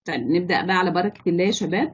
طيب نبدأ بقى على بركة الله يا شباب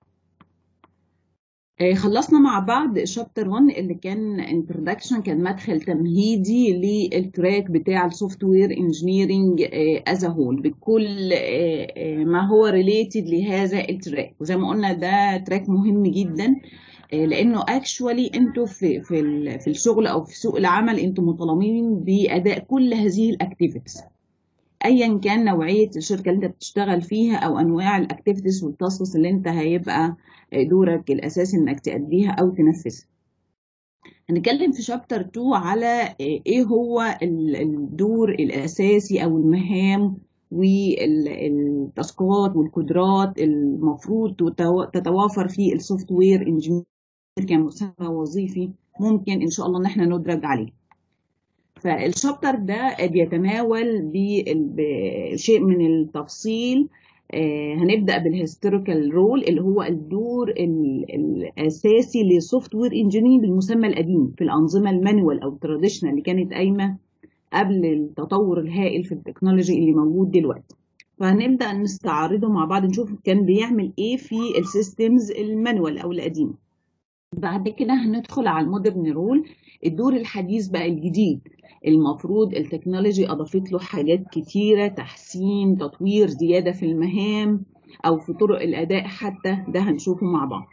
آه، خلصنا مع بعض شابتر 1 اللي كان انترودكشن كان مدخل تمهيدي للتراك بتاع السوفت وير انجينيرنج از هول بكل آه، آه، ما هو ريليتد لهذا التراك وزي ما قلنا ده تراك مهم جدا آه، لانه اكشوالي انتوا في في ال- في الشغل او في سوق العمل انتوا مطالبين باداء كل هذه الاكتيفيتيز ايا كان نوعيه الشركه اللي انت بتشتغل فيها او انواع الاكتيفيتيز والتاسكس اللي انت هيبقى دورك الاساسي انك تأديها او تنفذها هنتكلم في شابتر 2 على ايه هو ال- الدور الاساسي او المهام والتاسكات والقدرات المفروض تتو- تتوافر في السوفت وير انجينير كمسمى وظيفي ممكن ان شاء الله ان احنا ندرج عليه فالشابتر ده بيتناول بال- بشيء من التفصيل آه، هنبدأ بالهيستوريكال رول اللي هو الدور ال- الأساسي للسوفت وير انجينيرنج بالمسمى القديم في الأنظمة المانوال أو التراديشنال اللي كانت قايمة قبل التطور الهائل في التكنولوجي اللي موجود دلوقتي فهنبدأ نستعرضه مع بعض نشوف كان بيعمل ايه في السيستمز المانوال أو القديمة بعد كده هندخل على المودرن رول الدور الحديث بقى الجديد المفروض التكنولوجي أضافت له حاجات كتيرة تحسين تطوير زيادة في المهام أو في طرق الأداء حتى ده هنشوفه مع بعض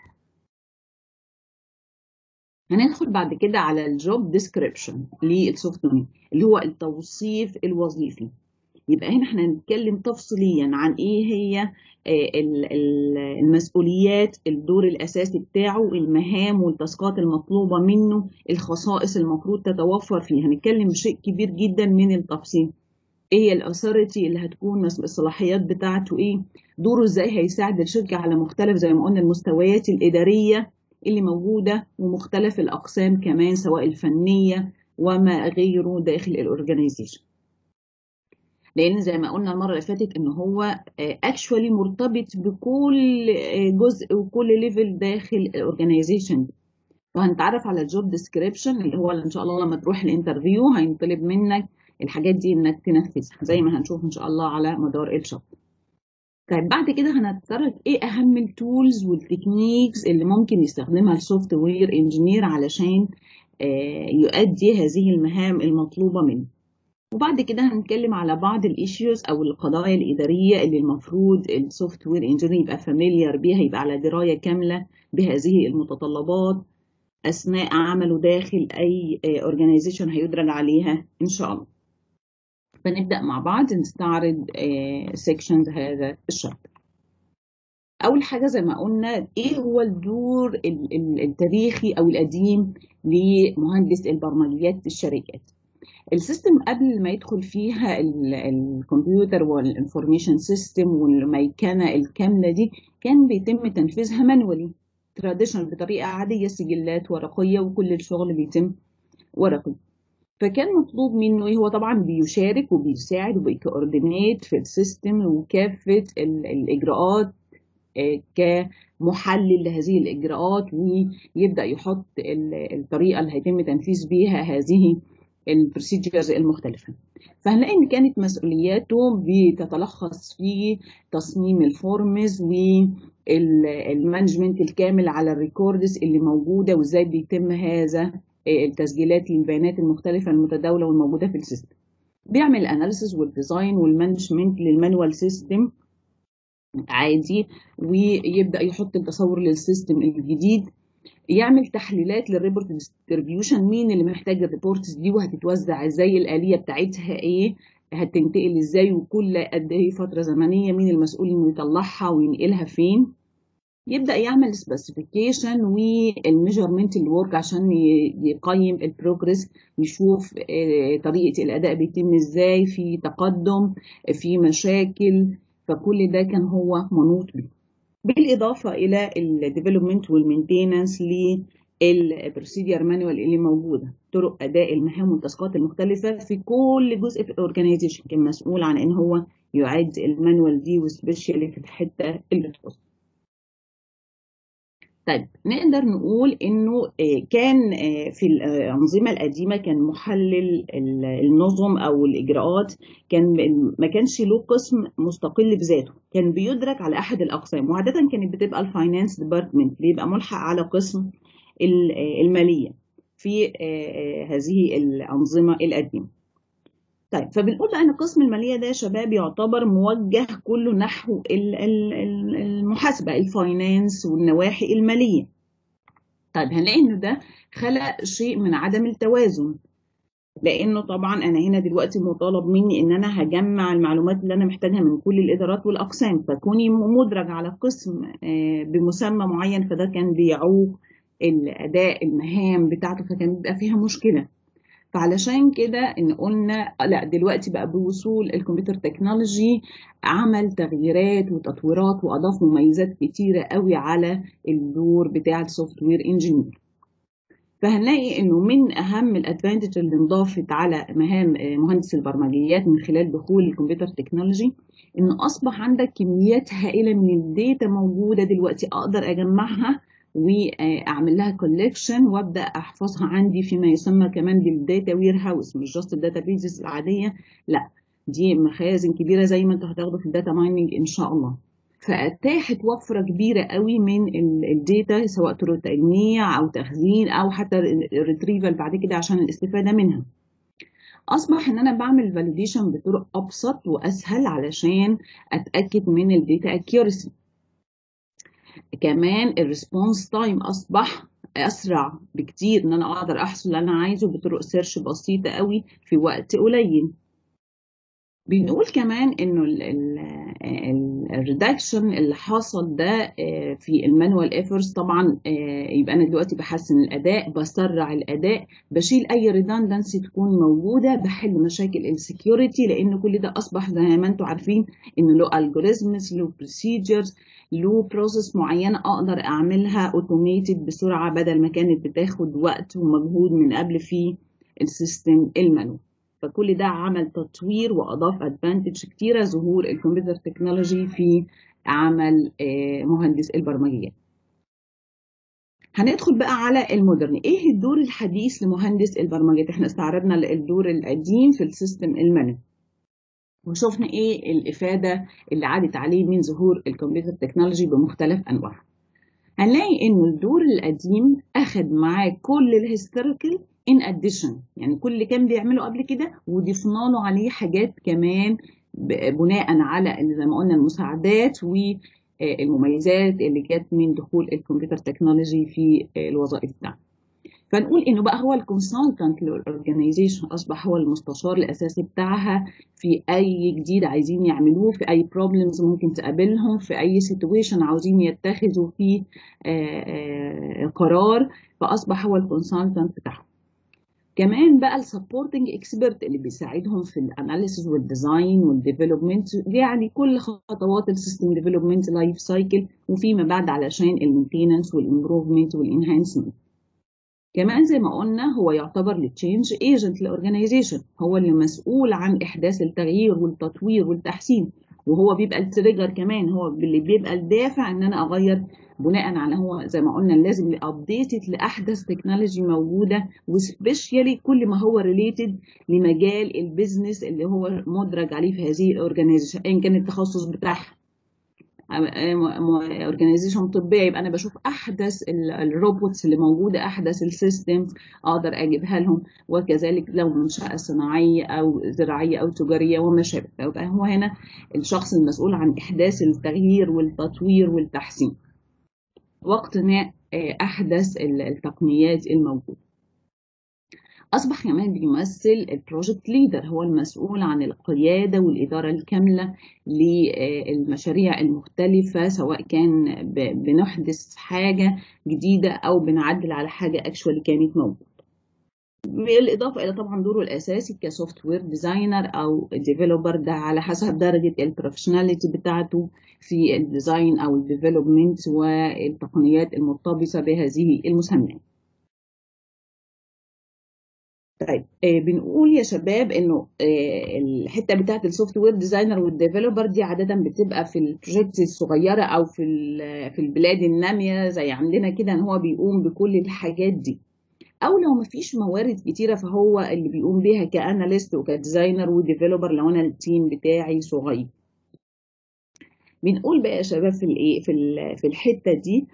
هندخل بعد كده على الجوب ديسكريبشن للسوفت وير اللي هو التوصيف الوظيفي يبقى هنا احنا هنتكلم تفصيليا عن ايه هي آه، ال- ال- المسؤوليات الدور الاساسي بتاعه المهام والتاسكات المطلوبه منه الخصائص المفروض تتوفر فيه هنتكلم بشيء كبير جدا من التفصيل ايه هي الاثوريتي اللي هتكون مس- الصلاحيات بتاعته ايه دوره ازاي هيساعد الشركه على مختلف زي ما قلنا المستويات الاداريه اللي موجوده ومختلف الاقسام كمان سواء الفنيه وما غيره داخل الاورجنايزيشن لان زي ما قلنا المره اللي فاتت ان هو اكشوالي مرتبط بكل آه، جزء وكل ليفل داخل الاورجنايزيشن وهنتعرف على الجوب ديسكريبشن اللي هو ان شاء الله لما تروح الانترفيو هينطلب منك الحاجات دي انك تنفذها زي ما هنشوف ان شاء الله على مدار الشابتر طيب بعد كده هنتطرق ايه اهم التولز والتكنيكس اللي ممكن يستخدمها السوفت وير انجينير علشان آه، يؤدي هذه المهام المطلوبه منه وبعد كده هنتكلم على بعض الايشوز او القضايا الاداريه اللي المفروض السوفت وير انجينير يبقى فاميليار بيها يبقى على درايه كامله بهذه المتطلبات اثناء عمله داخل اي اورجانيزيشن هيدرج عليها ان شاء الله فنبدا مع بعض نستعرض سيكشنز هذا الشابتر اول حاجه زي ما قلنا ايه هو الدور ال- ال- التاريخي او القديم لمهندس البرمجيات في الشركات السيستم قبل ما يدخل فيها ال- الكمبيوتر والانفورميشن سيستم والميكنه الكامله دي كان بيتم تنفيذها مانولي تراديشنال بطريقه عاديه سجلات ورقيه وكل الشغل بيتم ورقي فكان مطلوب منه ايه هو طبعا بيشارك وبيساعد وبيكوردينيت في السيستم وكافه ال- الاجراءات آه، كمحلل لهذه الاجراءات ويبدا يحط ال- الطريقه اللي هيتم تنفيذ بيها هذه البروسيجرز المختلفه فهنلاقي ان كانت مسؤولياته بتتلخص في تصميم الفورمز والمانجمنت الكامل على الريكوردز اللي موجوده وازاي بيتم هذا آه، التسجيلات للبيانات المختلفه المتداوله والموجوده في السيستم بيعمل الاناليسيس والديزاين والمانجمنت للمانوال سيستم عادي ويبدا يحط التصور للسيستم الجديد يعمل تحليلات للريبورت ديستريبيوشن مين اللي محتاج الريبورتس دي وهتتوزع ازاي الآلية بتاعتها ايه هتنتقل ازاي وكل قد ايه فترة زمنية مين المسؤول انه يطلعها وينقلها فين يبدأ يعمل سبيسيفيكيشن والميجرمنت الورك عشان ي- يقيم البروجرس يشوف آه، طريقة الأداء بيتم ازاي في تقدم في مشاكل فكل ده كان هو منوط به بالإضافة إلى الديفلوبمنت والمينتيننس للبروسيدير مانوال اللي موجودة طرق أداء المهام والتاسكات المختلفة في كل جزء في الأورجنايزيشن كان مسؤول عن إن هو يعد المانوال دي وسبيشالي في الحتة اللي تخص طيب نقدر نقول انه كان في الانظمه القديمه كان محلل النظم او الاجراءات كان ما كانش له قسم مستقل بذاته كان بيدرك على احد الاقسام وعاده كانت بتبقى الفاينانس ديبارتمنت بيبقى ملحق على قسم الماليه في هذه الانظمه القديمه طيب فبنقول بقى ان قسم الماليه ده يا شباب يعتبر موجه كله نحو المحاسبه الفاينانس والنواحي الماليه طيب هنلاقي انه ده خلق شيء من عدم التوازن لانه طبعا انا هنا دلوقتي مطالب مني ان انا هجمع المعلومات اللي انا محتاجها من كل الادارات والاقسام فكوني مدرج على قسم بمسمى معين فده كان بيعوق الاداء المهام بتاعته فكان بيبقى فيها مشكله فعلشان كده ان قلنا لا دلوقتي بقى بوصول الكمبيوتر تكنولوجي عمل تغييرات وتطويرات واضاف مميزات كتيره قوي على الدور بتاع السوفت وير انجينير فهنلاقي انه من اهم الادفانتج اللي انضافت على مهام مهندس البرمجيات من خلال دخول الكمبيوتر تكنولوجي ان اصبح عندك كميات هائله من الداتا موجوده دلوقتي اقدر اجمعها واعمل لها كولكشن وابدا احفظها عندي فيما يسمى كمان بالداتا وير هاوس مش جاست الداتا بيزز العاديه لا دي مخازن كبيره زي ما انتوا هتاخدوا في الداتا مايننج ان شاء الله فاتاحت وفره كبيره قوي من الداتا سواء طرق تجميع او تخزين او حتى ريتريفال بعد كده عشان الاستفاده منها اصبح ان انا بعمل فاليديشن بطرق ابسط واسهل علشان اتاكد من الداتا اكيورسي كمان الريسبونس تايم اصبح اسرع بكتير ان انا اقدر احصل اللي انا عايزه بطرق سيرش بسيطه قوي في وقت قليل بنقول كمان انه الريدكشن اللي حصل ده في المانوال ايفرز طبعا يبقى انا دلوقتي بحسن الاداء بسرع الاداء بشيل اي ريدندنسي تكون موجوده بحل مشاكل السكيورتي لان كل ده اصبح زي ما انتم عارفين انه له الجوريزمز له بروسيجرز له بروسيس معينه اقدر اعملها اوتوميتد بسرعه بدل ما كانت بتاخد وقت ومجهود من قبل في السيستم المانوال فكل ده عمل تطوير واضاف ادفانتج كتيره ظهور الكمبيوتر تكنولوجي في عمل مهندس البرمجيات هندخل بقى على المودرن ايه الدور الحديث لمهندس البرمجيات احنا استعرضنا الدور القديم في السيستم المانوال وشفنا ايه الافاده اللي عادت عليه من ظهور الكمبيوتر تكنولوجي بمختلف انواعها هنلاقي انه الدور القديم اخد معاه كل الهيستوريكال ان اديشن يعني كل اللي كان بيعمله قبل كده وضفنا له عليه حاجات كمان بناء على زي ما قلنا المساعدات والمميزات اللي جت من دخول الكمبيوتر تكنولوجي في الوظائف بتاعته فنقول انه بقى هو الكونسلتنت للاورجنايزيشن اصبح هو المستشار الاساسي بتاعها في اي جديد عايزين يعملوه في اي بروبلمز ممكن تقابلهم في اي سيتويشن عاوزين يتخذوا فيه قرار فاصبح هو الكونسلتنت بتاعهم كمان بقى السبورتنج اكسبرت اللي بيساعدهم في الاناليسيس والديزاين والديفلوبمنت يعني كل خطوات السيستم ديفلوبمنت لايف سايكل وفيما بعد علشان المينتيننس والامبروفمنت والانهانسمنت كمان زي ما قلنا هو يعتبر التشينج ايجنت للاورجنايزيشن هو اللي مسؤول عن احداث التغيير والتطوير والتحسين وهو بيبقى التريجر كمان هو اللي بيبقى الدافع ان انا اغير بناء على هو زي ما قلنا لازم ابديتد لاحدث تكنولوجي موجوده وسبيشالي كل ما هو ريليتد لمجال البيزنس اللي هو مدرج عليه في هذه الاورجنايزيشن ايا كان التخصص بتاعها اورجانيزيشن طبيه يبقى انا بشوف احدث الروبوتس اللي موجوده احدث السيستمز اقدر اجيبها لهم وكذلك لو منشاه صناعيه او زراعيه او تجاريه وما شابه يبقى هو هنا الشخص المسؤول عن احداث التغيير والتطوير والتحسين واقتناء احدث التقنيات الموجوده أصبح كمان بيمثل البروجكت ليدر هو المسؤول عن القيادة والإدارة الكاملة للمشاريع المختلفة سواء كان بنحدث حاجة جديدة أو بنعدل على حاجة اكشوالي كانت موجودة بالإضافة إلى طبعا دوره الأساسي كسوفت وير ديزاينر أو ديفلوبر ده على حسب درجة البروفيشناليتي بتاعته في الديزاين أو الديفلوبمنت والتقنيات المرتبطة بهذه المسميات طيب آه بنقول يا شباب انه آه الحته بتاعت السوفت وير ديزاينر والديفلوبر دي عاده بتبقى في البروجكتس الصغيره او في في البلاد الناميه زي عندنا كده ان هو بيقوم بكل الحاجات دي او لو مفيش موارد كتيره فهو اللي بيقوم بيها كاناليست وكديزاينر وديفلوبر لو انا التيم بتاعي صغير بنقول بقى يا شباب في الايه في في الحته دي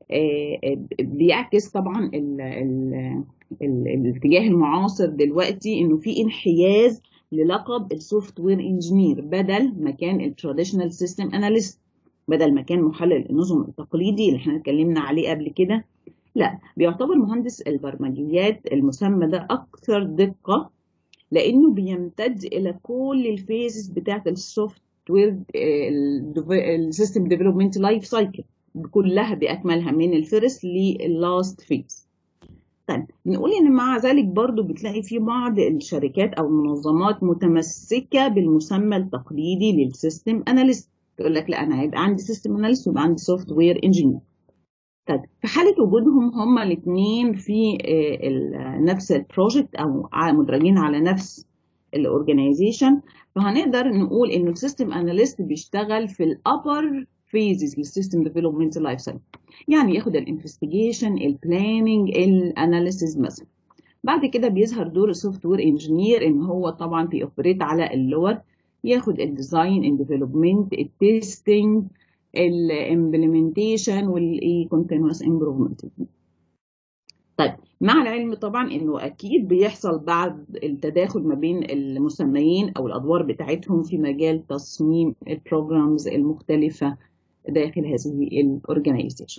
بيعكس طبعا ال ال ال الاتجاه المعاصر دلوقتي انه في انحياز للقب السوفت وير انجينير بدل ما كان التراديشنال سيستم اناليست بدل ما كان محلل النظم التقليدي اللي احنا اتكلمنا عليه قبل كده لا بيعتبر مهندس البرمجيات المسمى ده اكثر دقه لانه بيمتد الى كل الفيزز بتاعت السوفت وير السيستم ديفلوبمنت لايف سايكل كلها باكملها من الفيرست للاست فيز طيب نقول ان مع ذلك برضو بتلاقي في بعض الشركات او المنظمات متمسكه بالمسمى التقليدي للسيستم اناليست تقول لك لا انا هيبقى عندي سيستم اناليست ويبقى عندي سوفت وير انجينير طيب في حاله وجودهم هما الاثنين في نفس البروجكت او مدرجين على نفس الاورجنايزيشن فهنقدر نقول انه السيستم اناليست بيشتغل في الابر فيزز للسيستم ديفلوبمنت لايف سايكل يعني ياخد الانفستيجيشن البلاننج الاناليسيز مثلا بعد كده بيظهر دور السوفت وير انجينير ان هو طبعا بيوبريت على اللور ياخد الديزاين الديفلوبمنت التستنج الامبلمنتيشن والايه كونتينوس امبروفمنت طيب مع العلم طبعا انه اكيد بيحصل بعض التداخل ما بين المسميين او الادوار بتاعتهم في مجال تصميم البروجرامز المختلفه داخل هذه الاورجنايزيشن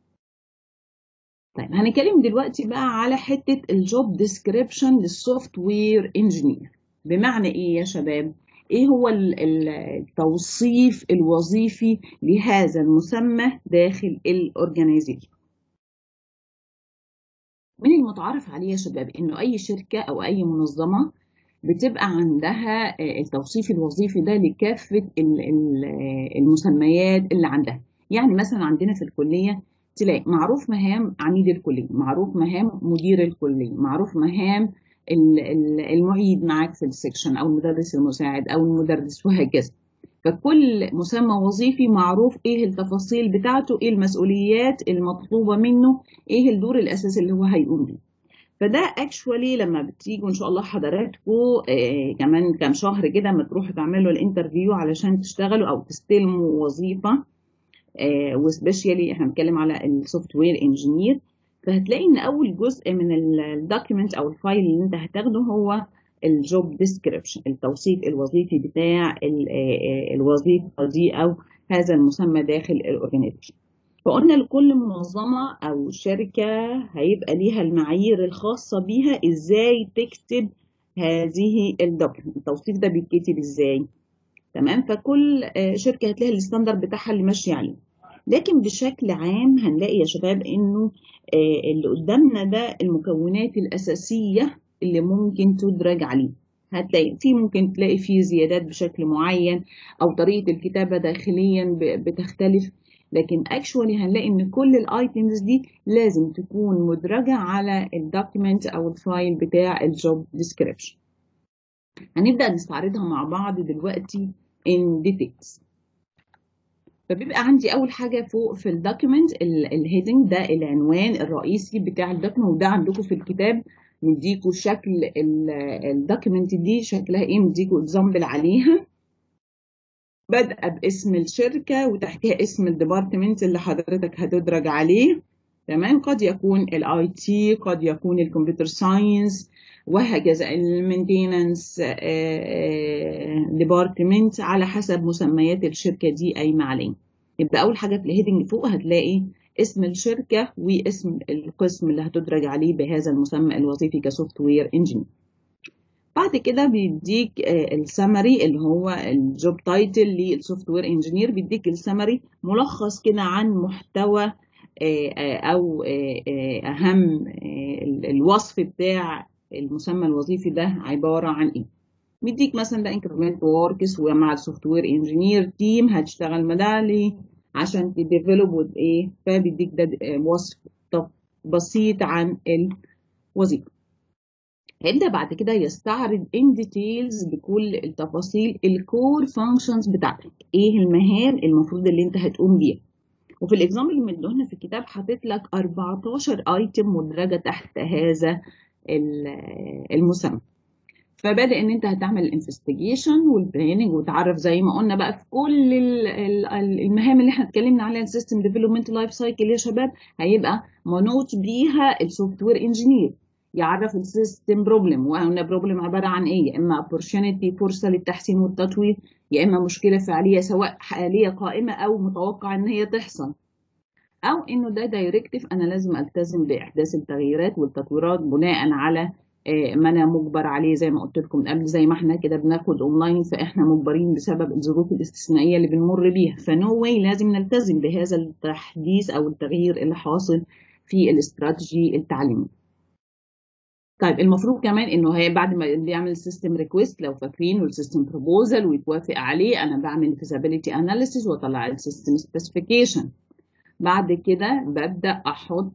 طيب هنتكلم دلوقتي بقى على حته الجوب ديسكريبشن للسوفت وير انجينير بمعنى ايه يا شباب ايه هو التوصيف الوظيفي لهذا المسمى داخل الاورجنايزيشن من المتعارف عليه يا شباب انه اي شركه او اي منظمه بتبقى عندها التوصيف الوظيفي ده لكافه المسميات اللي عندها يعني مثلا عندنا في الكليه تلاقي معروف مهام عميد الكليه معروف مهام مدير الكليه معروف مهام المعيد معاك في السكشن او المدرس المساعد او المدرس وهكذا فكل مسمى وظيفي معروف ايه التفاصيل بتاعته ايه المسؤوليات المطلوبه منه ايه الدور الاساسي اللي هو هيقوم بيه فده اكشوالي لما بتيجوا ان شاء الله حضراتكم آه كمان كام شهر كده ما تروحوا تعملوا الانترفيو علشان تشتغلوا او تستلموا وظيفه آه وسبيشالي احنا بنتكلم على السوفت وير انجينير فهتلاقي ان اول جزء من الدوكيمنت او الفايل اللي انت هتاخده هو الجوب ديسكريبشن التوصيف الوظيفي بتاع الوظيفه دي او هذا المسمى داخل الاورجنايزيشن فقلنا لكل منظمه او شركه هيبقى ليها المعايير الخاصه بيها ازاي تكتب هذه الدوكيمنت التوصيف ده بيتكتب ازاي تمام فكل شركه هتلاقي الستاندرد بتاعها اللي ماشيه عليه لكن بشكل عام هنلاقي يا شباب انه اللي قدامنا ده المكونات الاساسيه اللي ممكن تدرج عليه هتلاقي في ممكن تلاقي فيه زيادات بشكل معين او طريقه الكتابه داخليا بتختلف لكن اكشوالي هنلاقي ان كل الايتمز دي لازم تكون مدرجه على الدوكيمنت او الفايل بتاع الجوب ديسكريبشن هنبدا نستعرضها مع بعض دلوقتي in details فبيبقى عندي اول حاجه فوق في الدوكيمنت الهيدنج ده العنوان الرئيسي بتاع الدوكيمنت وده عندكم في الكتاب مديكوا شكل الدوكيمنت دي شكلها ايه مديكوا اكزامبل عليها بادئه باسم الشركه وتحتها اسم الديبارتمنت اللي حضرتك هتدرج عليه تمام قد يكون الاي تي قد يكون الكمبيوتر ساينس وهكذا المينتيننس ديبارتمنت على حسب مسميات الشركه دي قايمه عليه يبقى اول حاجه في الهيدنج فوق هتلاقي اسم الشركه واسم القسم اللي هتدرج عليه بهذا المسمى الوظيفي كسوفت وير انجينير بعد كده بيديك السمري اللي هو الجوب تايتل للسوفت وير انجينير بيديك السمري ملخص كده عن محتوى او اهم الوصف بتاع المسمى الوظيفي ده عباره عن ايه بيديك مثلا ده انكريمنت وركس ومع السوفت وير انجينير تيم هتشتغل مدى عشان تديفلوب ايه فبيديك ده وصف بسيط عن الوظيفه هيبدأ بعد كده يستعرض in details بكل التفاصيل الكور فانكشنز بتاعتك ايه المهام المفروض اللي انت هتقوم بيها وفي الاكزامبل اللي مدهنا في الكتاب حاطط لك 14 ايتم مدرجه تحت هذا المسمى فبدا ان انت هتعمل الانفستيجيشن والبلاننج وتعرف زي ما قلنا بقى في كل المهام اللي احنا اتكلمنا عليها السيستم ديفلوبمنت لايف سايكل يا شباب هيبقى منوط بيها السوفت وير انجينير يعرف السيستم بروبلم وقلنا بروبلم عباره عن ايه يا اما opportunity فرصه للتحسين والتطوير يا اما مشكله فعليه سواء حاليه قائمه او متوقع ان هي تحصل او انه ده دايركتيف انا لازم التزم باحداث التغييرات والتطويرات بناء على ما انا مجبر عليه زي ما قلت لكم قبل زي ما احنا كده بناخد اونلاين فاحنا مجبرين بسبب الظروف الاستثنائيه اللي بنمر بيها فنو واي لازم نلتزم بهذا التحديث او التغيير اللي حاصل في الاستراتيجي التعليمي طيب المفروض كمان انه هي بعد ما بيعمل سيستم ريكويست لو فاكرين والسيستم بروبوزل ويتوافق عليه انا بعمل فيزابيليتي اناليسيس واطلع السيستم سبيسيفيكيشن بعد كده ببدا احط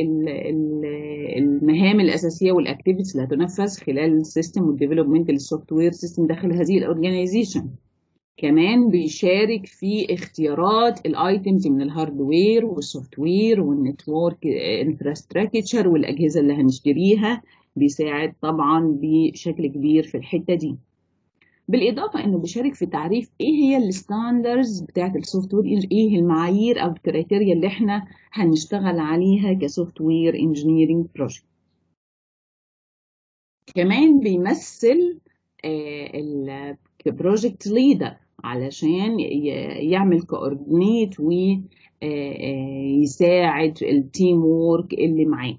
المهام الاساسيه والاكتيفيتيز اللي هتنفذ خلال السيستم والديفلوبمنت للسوفت وير سيستم داخل هذه الاورجانيزيشن كمان بيشارك في اختيارات الايتمز من الهاردوير والسوفت وير والنتورك انفراستراكشر والاجهزه اللي هنشتريها بيساعد طبعا بشكل كبير في الحته دي بالاضافه انه بيشارك في تعريف ايه هي الستاندرز بتاعه السوفت وير ايه المعايير او الكريتيريا اللي احنا هنشتغل عليها كسوفت وير انجينيرنج بروجكت كمان بيمثل البروجكت ليدر علشان يعمل كوردينيت ويساعد التيم وورك اللي معاه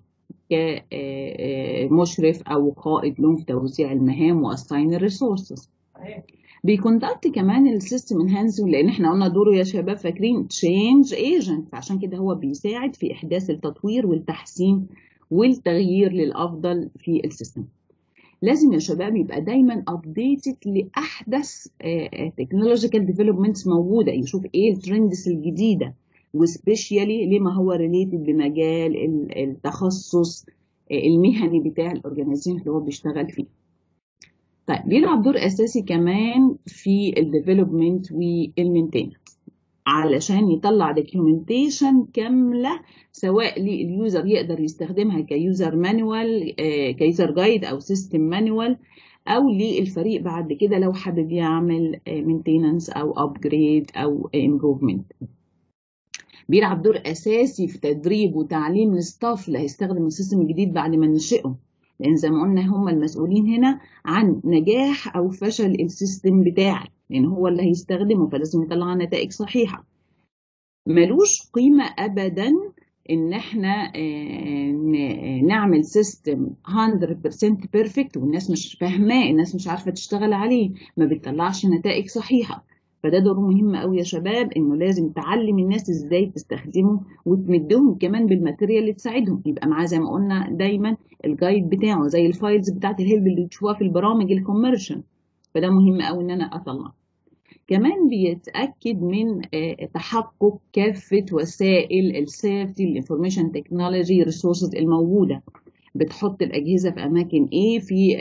كمشرف او قائد لهم في توزيع المهام واساين الريسورسز بيكوندكت كمان السيستم انهانسنج لان احنا قلنا دوره يا شباب فاكرين تشينج ايجنت فعشان كده هو بيساعد في احداث التطوير والتحسين والتغيير للافضل في السيستم لازم يا شباب يبقى دايما ابديتد لاحدث تكنولوجيكال ديفلوبمنتس موجوده يشوف ايه الترندز الجديده وسبيشالي لما هو ريليتد بمجال التخصص المهني بتاع الاورجانيزيشن اللي هو بيشتغل فيه طيب بيلعب دور اساسي كمان في الديفلوبمنت والمينتيننس علشان يطلع دوكيومنتيشن كامله سواء لليوزر يقدر يستخدمها كيوزر مانوال كيوزر جايد او سيستم مانوال او للفريق بعد كده لو حابب يعمل مينتيننس او ابجريد او امبروفمنت بيلعب دور اساسي في تدريب وتعليم الستاف اللي هيستخدم السيستم الجديد بعد ما ننشئه لان زي ما قلنا هم المسؤولين هنا عن نجاح او فشل السيستم بتاعي لان هو اللي هيستخدمه فلازم يطلع نتائج صحيحه ملوش قيمه ابدا ان احنا نعمل سيستم 100% بيرفكت والناس مش فاهماه الناس مش عارفه تشتغل عليه ما بتطلعش نتائج صحيحه فده دور مهم قوي يا شباب انه لازم تعلم الناس ازاي تستخدمه وتمدهم كمان بالماتيريال اللي تساعدهم يبقى معاه زي ما قلنا دايما الجايد بتاعه زي الفايلز بتاعت الهيلب اللي بتشوفوها في البرامج الكوميرشال فده مهم قوي ان انا اطلعه كمان بيتاكد من تحقق كافه وسائل السيفتي الانفورميشن تكنولوجي ريسورسز الموجوده بتحط الاجهزه في اماكن ايه في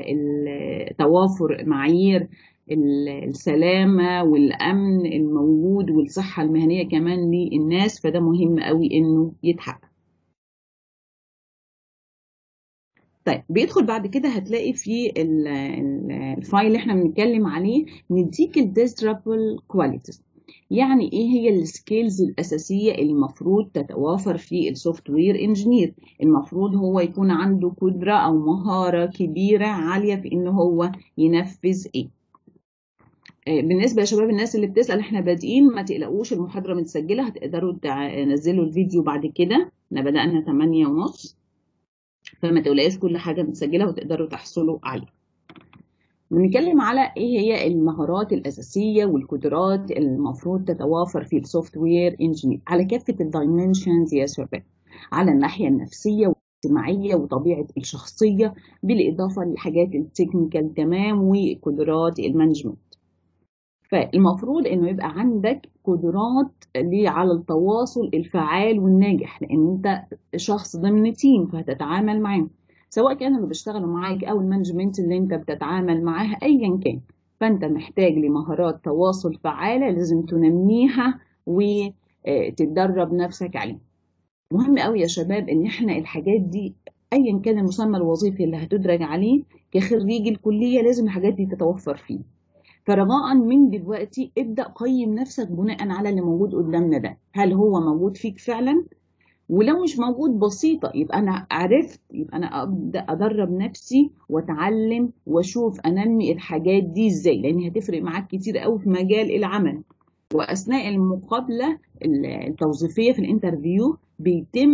توافر معايير السلامة والأمن الموجود والصحة المهنية كمان للناس فده مهم قوي إنه يتحقق طيب بيدخل بعد كده هتلاقي في الفايل اللي احنا بنتكلم عليه نديك الديسترابل كواليتيز يعني ايه هي السكيلز الاساسيه اللي المفروض تتوافر في السوفت وير انجينير المفروض هو يكون عنده قدره او مهاره كبيره عاليه في ان هو ينفذ ايه بالنسبه يا شباب الناس اللي بتسال احنا بادئين ما تقلقوش المحاضره متسجله هتقدروا تنزلوا الفيديو بعد كده احنا بدانا 8 ونص فما تقلقوش كل حاجه متسجله وتقدروا تحصلوا عليها بنتكلم على ايه هي المهارات الاساسيه والقدرات المفروض تتوافر في السوفت وير انجينير على كافه الدايمنشنز يا شباب على الناحيه النفسيه والاجتماعيه وطبيعه الشخصيه بالاضافه للحاجات التكنيكال تمام وقدرات المانجمنت فالمفروض انه يبقى عندك قدرات على التواصل الفعال والناجح لان انت شخص ضمن تيم فهتتعامل معاه سواء كانوا اللي بيشتغلوا معاك او المانجمنت اللي انت بتتعامل معاها ايا كان فانت محتاج لمهارات تواصل فعالة لازم تنميها وتتدرب نفسك عليها مهم قوي يا شباب ان احنا الحاجات دي ايا كان المسمى الوظيفي اللي هتدرج عليه كخريج الكلية لازم الحاجات دي تتوفر فيه فرجاء من دلوقتي ابدأ قيم نفسك بناء على اللي موجود قدامنا ده هل هو موجود فيك فعلا ولو مش موجود بسيطة يبقى أنا عرفت يبقى أنا أبدأ أدرب نفسي وأتعلم وأشوف أنمي الحاجات دي إزاي لأن هتفرق معاك كتير قوي في مجال العمل وأثناء المقابلة التوظيفية في الانترفيو بيتم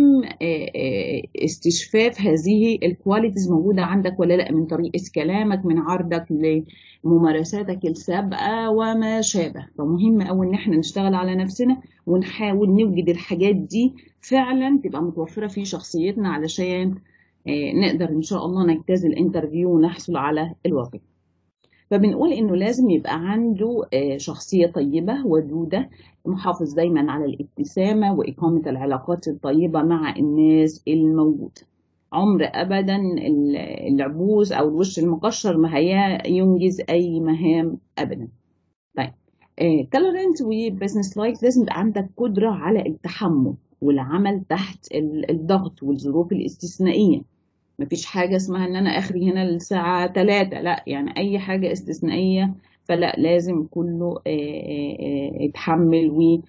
استشفاف هذه الكواليتيز موجودة عندك ولا لا من طريقة كلامك من عرضك لممارساتك السابقة وما شابه فمهم أوي إن احنا نشتغل على نفسنا ونحاول نوجد الحاجات دي فعلا تبقى متوفرة في شخصيتنا علشان نقدر إن شاء الله نجتاز الانترفيو ونحصل على الوظيفة فبنقول انه لازم يبقى عنده شخصية طيبة ودودة محافظ دايما على الابتسامة وإقامة العلاقات الطيبة مع الناس الموجودة عمر أبدا العبوس أو الوش المقشر ما هينجز أي مهام أبدا طيب تولرنت وبزنس لايف لازم يبقى عندك قدرة على التحمل والعمل تحت الضغط والظروف الاستثنائية مفيش حاجة اسمها ان انا اخري هنا الساعة 3 لا يعني اي حاجة استثنائية فلا لازم كله يتحمل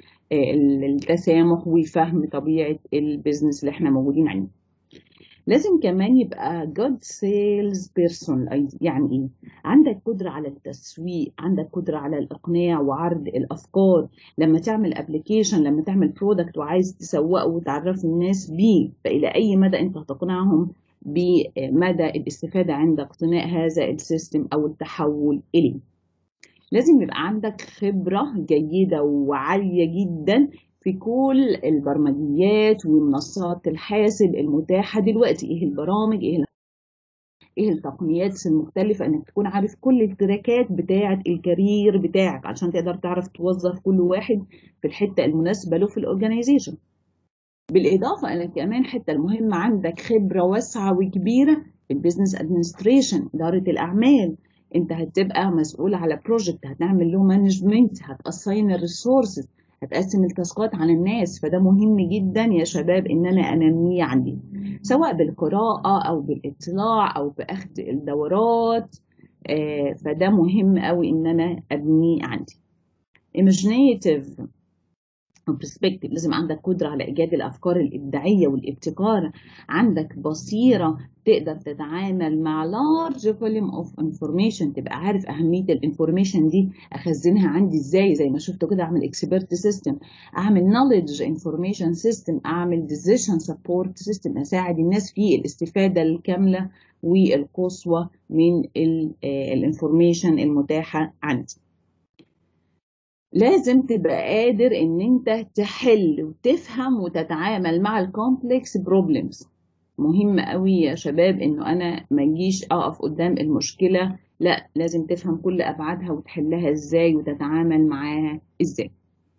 والتسامح وفهم طبيعة البيزنس اللي احنا موجودين عليه لازم كمان يبقى good sales person يعني ايه عندك قدرة على التسويق عندك قدرة على الإقناع وعرض الأفكار لما تعمل ابلكيشن لما تعمل برودكت وعايز تسوقه وتعرف الناس بيه فإلى أي مدى أنت هتقنعهم بمدى الاستفادة عند اقتناء هذا السيستم أو التحول إليه لازم يبقى عندك خبرة جيدة وعالية جدا في كل البرمجيات ومنصات الحاسب المتاحة دلوقتي ايه البرامج ايه ايه التقنيات المختلفة انك تكون عارف كل التراكات بتاعة الكارير بتاعك عشان تقدر تعرف توظف كل واحد في الحتة المناسبة له في الاورجنايزيشن بالإضافة إلى كمان حتة المهمة عندك خبرة واسعة وكبيرة في البيزنس ادمنستريشن إدارة الأعمال أنت هتبقى مسؤول على بروجكت هتعمل له مانجمنت هتأساين الريسورسز هتقسم التاسكات على الناس فده مهم جدا يا شباب إن أنا أنميه عندي سواء بالقراءة أو بالاطلاع أو بأخذ الدورات فده مهم أوي إن أنا أبنيه عندي imaginative برسبكتيف لازم عندك قدرة على إيجاد الأفكار الإبداعية والابتكار عندك بصيرة تقدر تتعامل مع large volume of information تبقى عارف أهمية الانفورميشن دي أخزنها عندي إزاي زي ما شفتوا كده أعمل expert system أعمل knowledge information system أعمل decision support system أساعد الناس في الاستفادة الكاملة والقصوى من الانفورميشن المتاحة عندي لازم تبقى قادر ان انت تحل وتفهم وتتعامل مع الكومبلكس بروبلمز مهم قوي يا شباب انه انا ما اجيش اقف قدام المشكله لا لازم تفهم كل ابعادها وتحلها ازاي وتتعامل معاها ازاي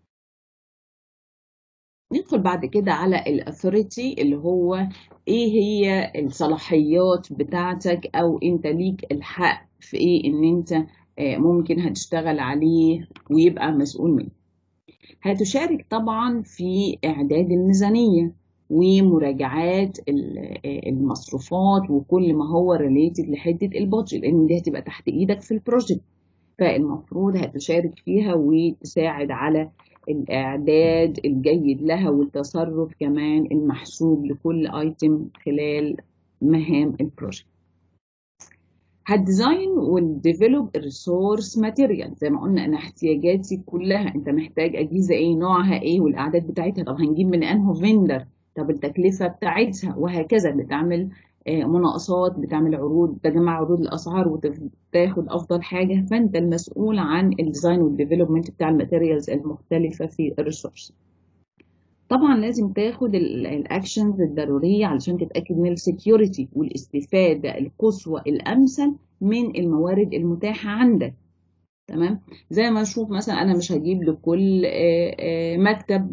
ندخل بعد كده على الاثوريتي اللي هو ايه هي الصلاحيات بتاعتك او انت ليك الحق في ايه ان انت ممكن هتشتغل عليه ويبقى مسؤول منه هتشارك طبعا في إعداد الميزانية ومراجعات المصروفات وكل ما هو ريليتد لحتة البادجت لأن دي هتبقى تحت إيدك في البروجكت فالمفروض هتشارك فيها وتساعد على الإعداد الجيد لها والتصرف كمان المحسوب لكل ايتم خلال مهام البروجكت هتديزاين والديفلوب الريسورس ماتيريال زي ما قلنا انا احتياجاتي كلها انت محتاج اجهزه ايه نوعها ايه والاعداد بتاعتها طب هنجيب من انه فيندر طب التكلفه بتاعتها وهكذا بتعمل مناقصات بتعمل عروض تجمع عروض الاسعار وتاخد افضل حاجه فانت المسؤول عن الديزاين والديفلوبمنت بتاع الماتيريالز المختلفه في الريسورس طبعا لازم تاخد الاكشنز الضروريه علشان تتاكد من السكيورتي والاستفاده القصوى الامثل من الموارد المتاحه عندك تمام زي ما نشوف مثلا انا مش هجيب لكل مكتب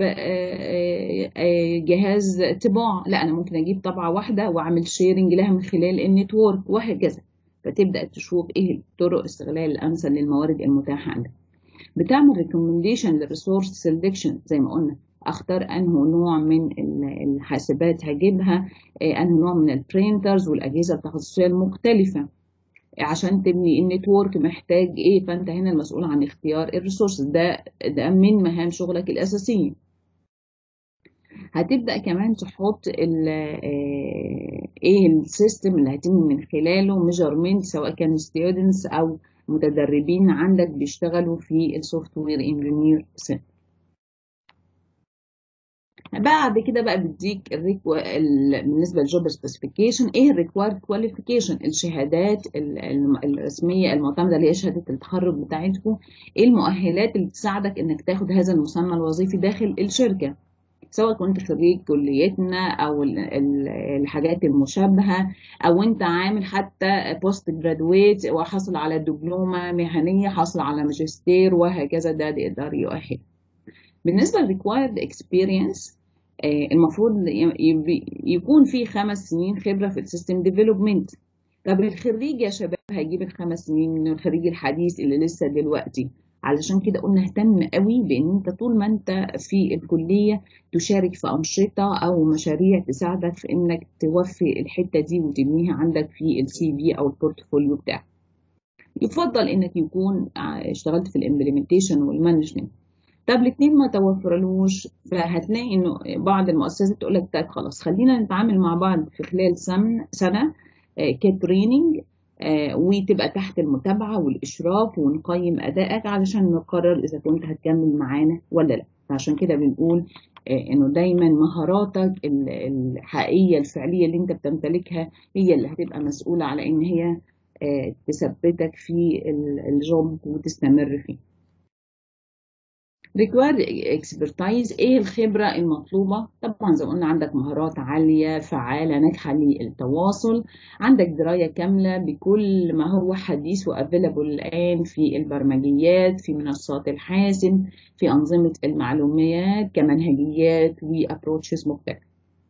جهاز طباعة لا انا ممكن اجيب طبعة واحدة واعمل شيرنج لها من خلال النتورك وهكذا فتبدأ تشوف ايه طرق استغلال الامثل للموارد المتاحة عندك بتعمل ريكومنديشن للريسورس سيلكشن زي ما قلنا اختار انه نوع من الحاسبات هجيبها انه نوع من البرينترز والاجهزه التخصصيه المختلفه عشان تبني النتورك محتاج ايه فانت هنا المسؤول عن اختيار الريسورسز ده ده من مهام شغلك الاساسيه هتبدا كمان تحط ال ايه السيستم اللي هيتم من خلاله ميجرمنت سواء كان ستودنتس او متدربين عندك بيشتغلوا في السوفت وير انجينير سنتر بعد كده بقى بيديك الريكو... ال... بالنسبه للجوب سبيسيفيكيشن ايه الريكوايرد كواليفيكيشن الشهادات الرسميه المعتمده اللي هي شهاده التخرج بتاعتكم ايه المؤهلات اللي تساعدك انك تاخد هذا المسمى الوظيفي داخل الشركه سواء كنت خريج كليتنا او الحاجات المشابهه او انت عامل حتى بوست جرادويت وحصل على دبلومه مهنيه حصل على ماجستير وهكذا ده يقدر يؤهل بالنسبه للريكوايرد اكسبيرينس المفروض يكون في خمس سنين خبره في السيستم ديفلوبمنت طب الخريج يا شباب هيجيب الخمس سنين من الخريج الحديث اللي لسه دلوقتي علشان كده قلنا اهتم قوي بان انت طول ما انت في الكليه تشارك في انشطه او مشاريع تساعدك في انك توفي الحته دي وتبنيها عندك في السي في او البورتفوليو بتاعك يفضل انك يكون اشتغلت في الامبلمنتيشن والمانجمنت طب الاثنين ما توفرلوش فهتلاقي انه بعض المؤسسات تقول لك طيب خلاص خلينا نتعامل مع بعض في خلال سنه كتريننج وتبقى تحت المتابعه والاشراف ونقيم ادائك علشان نقرر اذا كنت هتكمل معانا ولا لا فعشان كده بنقول انه دايما مهاراتك الحقيقيه الفعليه اللي انت بتمتلكها هي اللي هتبقى مسؤوله على ان هي تثبتك في الجوب وتستمر فيه required expertise ايه الخبرة المطلوبة طبعا زي ما قلنا عندك مهارات عالية فعالة ناجحة للتواصل عندك دراية كاملة بكل ما هو حديث وافيلابل الآن في البرمجيات في منصات الحاسب في أنظمة المعلومات كمنهجيات وابروتشز مختلفة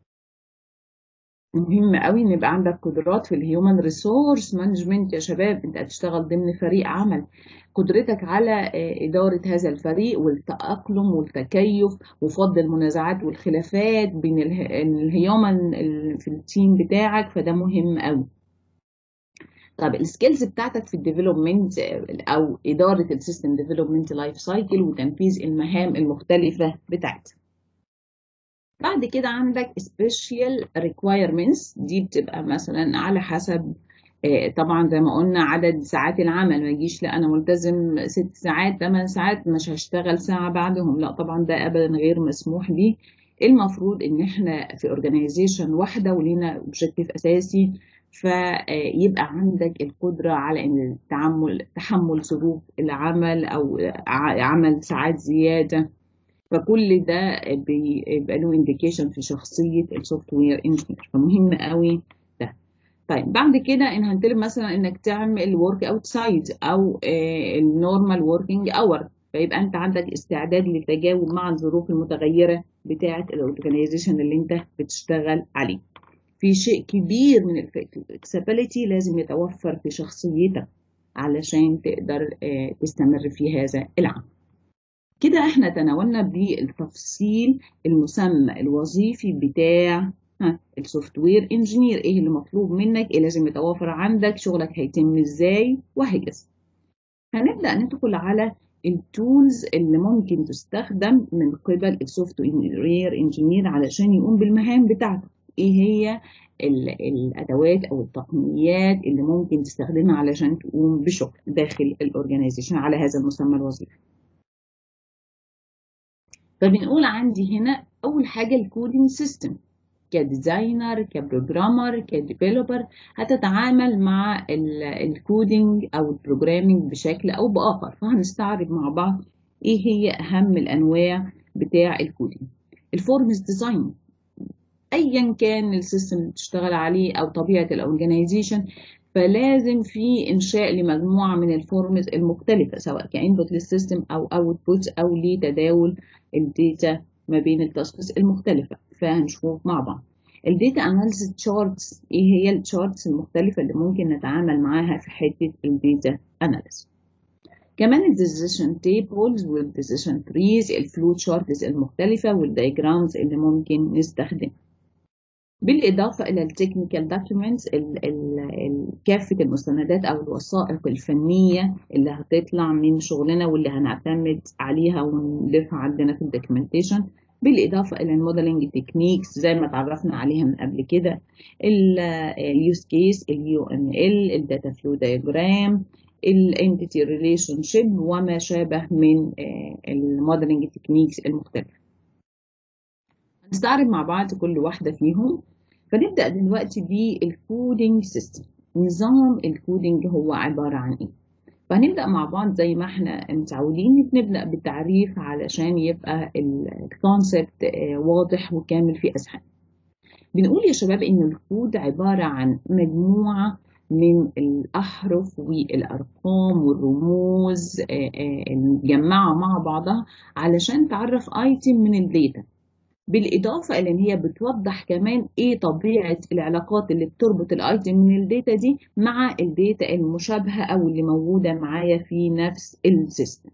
مهم قوي ان يبقى عندك قدرات في الهيومن ريسورس مانجمنت يا شباب انت هتشتغل ضمن فريق عمل قدرتك على إدارة هذا الفريق والتأقلم والتكيف وفض المنازعات والخلافات بين الهيومن في التيم بتاعك فده مهم قوي طب السكيلز بتاعتك في الديفلوبمنت او اداره السيستم ديفلوبمنت لايف سايكل وتنفيذ المهام المختلفه بتاعتها بعد كده عندك special requirements دي بتبقى مثلا على حسب طبعا زي ما قلنا عدد ساعات العمل ما يجيش لا انا ملتزم ست ساعات ثمان ساعات مش هشتغل ساعه بعدهم لا طبعا ده ابدا غير مسموح به المفروض ان احنا في اورجانيزيشن واحده ولينا اوبجيكتيف اساسي فيبقى عندك القدره على ان التعامل تحمل ظروف العمل او عمل ساعات زياده فكل ده بيبقى له انديكيشن في شخصيه السوفت وير انجينير فمهم قوي ده طيب بعد كده ان هنطلب مثلا انك تعمل ورك اوت سايد او النورمال وركينج اور فيبقى انت عندك استعداد للتجاوب مع الظروف المتغيره بتاعه الاورجانيزيشن اللي انت بتشتغل عليه في شيء كبير من الفلكسبيليتي لازم يتوفر في شخصيتك علشان تقدر تستمر في هذا العمل كده احنا تناولنا بالتفصيل المسمى الوظيفي بتاع السوفت وير انجينير ايه اللي مطلوب منك ايه لازم يتوافر عندك شغلك هيتم ازاي وهكذا هنبدا ندخل على التولز اللي ممكن تستخدم من قبل السوفت وير انجينير علشان يقوم بالمهام بتاعته ايه هي الادوات او التقنيات اللي ممكن تستخدمها علشان تقوم بشغل داخل الاورجانيزيشن على هذا المسمى الوظيفي فبنقول عندي هنا اول حاجه الكودينج سيستم كديزاينر كبروجرامر كديفلوبر هتتعامل مع الكودينج او البروجرامينج بشكل او باخر فهنستعرض مع بعض ايه هي اهم الانواع بتاع الكودينج الفورمز ديزاين ايا كان السيستم اللي بتشتغل عليه او طبيعه الاورجانيزيشن فلازم في انشاء لمجموعه من الفورمز المختلفه سواء كانبوت للسيستم او اوتبوت او لتداول الداتا ما بين التاسكس المختلفه فهنشوف مع بعض الداتا اناليسيس تشارتس ايه هي التشارتس المختلفه اللي ممكن نتعامل معاها في حته الداتا اناليسيس كمان الديسيشن تيبلز والديسيشن تريز الفلو تشارتس المختلفه والدايجرامز اللي ممكن نستخدمها بالإضافة إلى التكنيكال دوكيومنتس كافة المستندات أو الوثائق الفنية اللي هتطلع من شغلنا واللي هنعتمد عليها ونضيفها عندنا في الدوكيومنتيشن بالإضافة إلى الموديلنج تكنيكس زي ما اتعرفنا عليها من قبل كده اليوز كيس اليو ام ال الداتا فلو دايجرام الانتيتي ريليشن شيب وما شابه من الموديلنج تكنيكس المختلفة هنستعرض مع بعض كل واحدة فيهم فنبدأ دلوقتي بالكودينج سيستم نظام الكودينج هو عبارة عن ايه فهنبدأ مع بعض زي ما احنا متعودين نبدأ بالتعريف علشان يبقى الكونسبت واضح وكامل في أذهان بنقول يا شباب ان الكود عبارة عن مجموعة من الأحرف والأرقام والرموز مجمعة مع بعضها علشان تعرف ايتم من الداتا بالإضافة إلى إن هي بتوضح كمان إيه طبيعة العلاقات اللي بتربط الأيتم من الداتا دي مع الداتا المشابهة أو اللي موجودة معايا في نفس السيستم.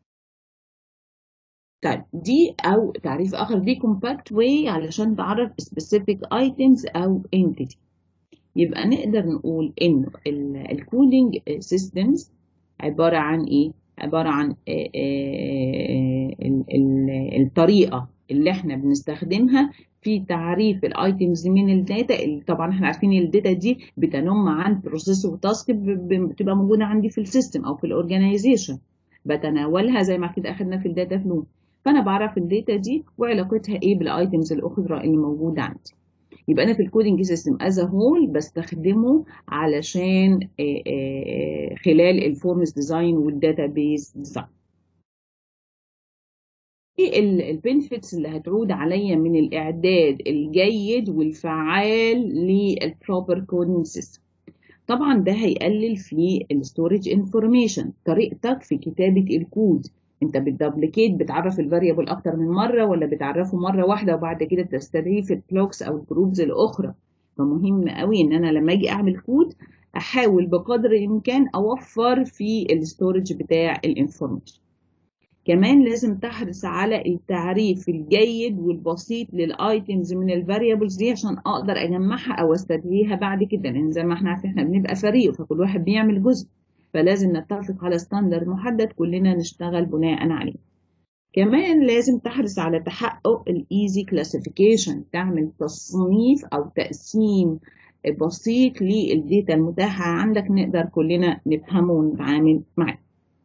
طيب دي أو تعريف آخر دي compact way علشان تعرف specific items أو entity. يبقى نقدر نقول إنه الكودينج systems عبارة عن إيه؟ عبارة عن الطريقة اللي احنا بنستخدمها في تعريف الايتمز من الداتا اللي طبعا احنا عارفين الداتا دي بتنم عن بروسيس وتاسك بتبقى موجوده عندي في السيستم او في الاورجنايزيشن بتناولها زي ما كده اخدنا في الداتا فلو فانا بعرف الداتا دي وعلاقتها ايه بالايتمز الاخرى اللي موجوده عندي يبقى انا في الكودنج سيستم از هول بستخدمه علشان خلال الفورمز ديزاين والداتا بيز ديزاين ايه البنفيتس اللي هتعود عليا من الاعداد الجيد والفعال للبروبر كودنج سيستم طبعا ده هيقلل في الستورج انفورميشن طريقتك في كتابه الكود انت بتدبليكيت بتعرف الفاريبل اكتر من مره ولا بتعرفه مره واحده وبعد كده تستدعيه في البلوكس او الجروبز الاخرى فمهم قوي ان انا لما اجي اعمل كود احاول بقدر الامكان اوفر في الستورج بتاع الانفورميشن كمان لازم تحرص على التعريف الجيد والبسيط للايتمز من الفاريبلز دي عشان اقدر اجمعها او استدعيها بعد كده لان زي ما احنا عارفين احنا بنبقى فريق فكل واحد بيعمل جزء فلازم نتفق على ستاندرد محدد كلنا نشتغل بناء عليه كمان لازم تحرص على تحقق الايزي كلاسيفيكيشن تعمل تصنيف او تقسيم بسيط للداتا المتاحه عندك نقدر كلنا نفهمه ونتعامل معاه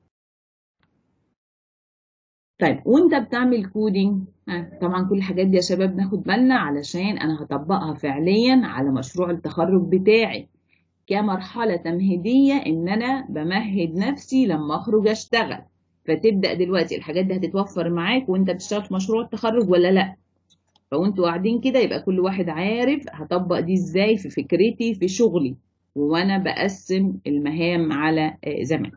طيب وانت بتعمل كودينج طبعا كل الحاجات دي يا شباب ناخد بالنا علشان انا هطبقها فعليا على مشروع التخرج بتاعي كمرحلة تمهيدية ان انا بمهد نفسي لما اخرج اشتغل فتبدأ دلوقتي الحاجات دي هتتوفر معاك وانت بتشتغل في مشروع التخرج ولا لا فوانتوا قاعدين كده يبقى كل واحد عارف هطبق دي ازاي في فكرتي في شغلي وانا بقسم المهام على زمان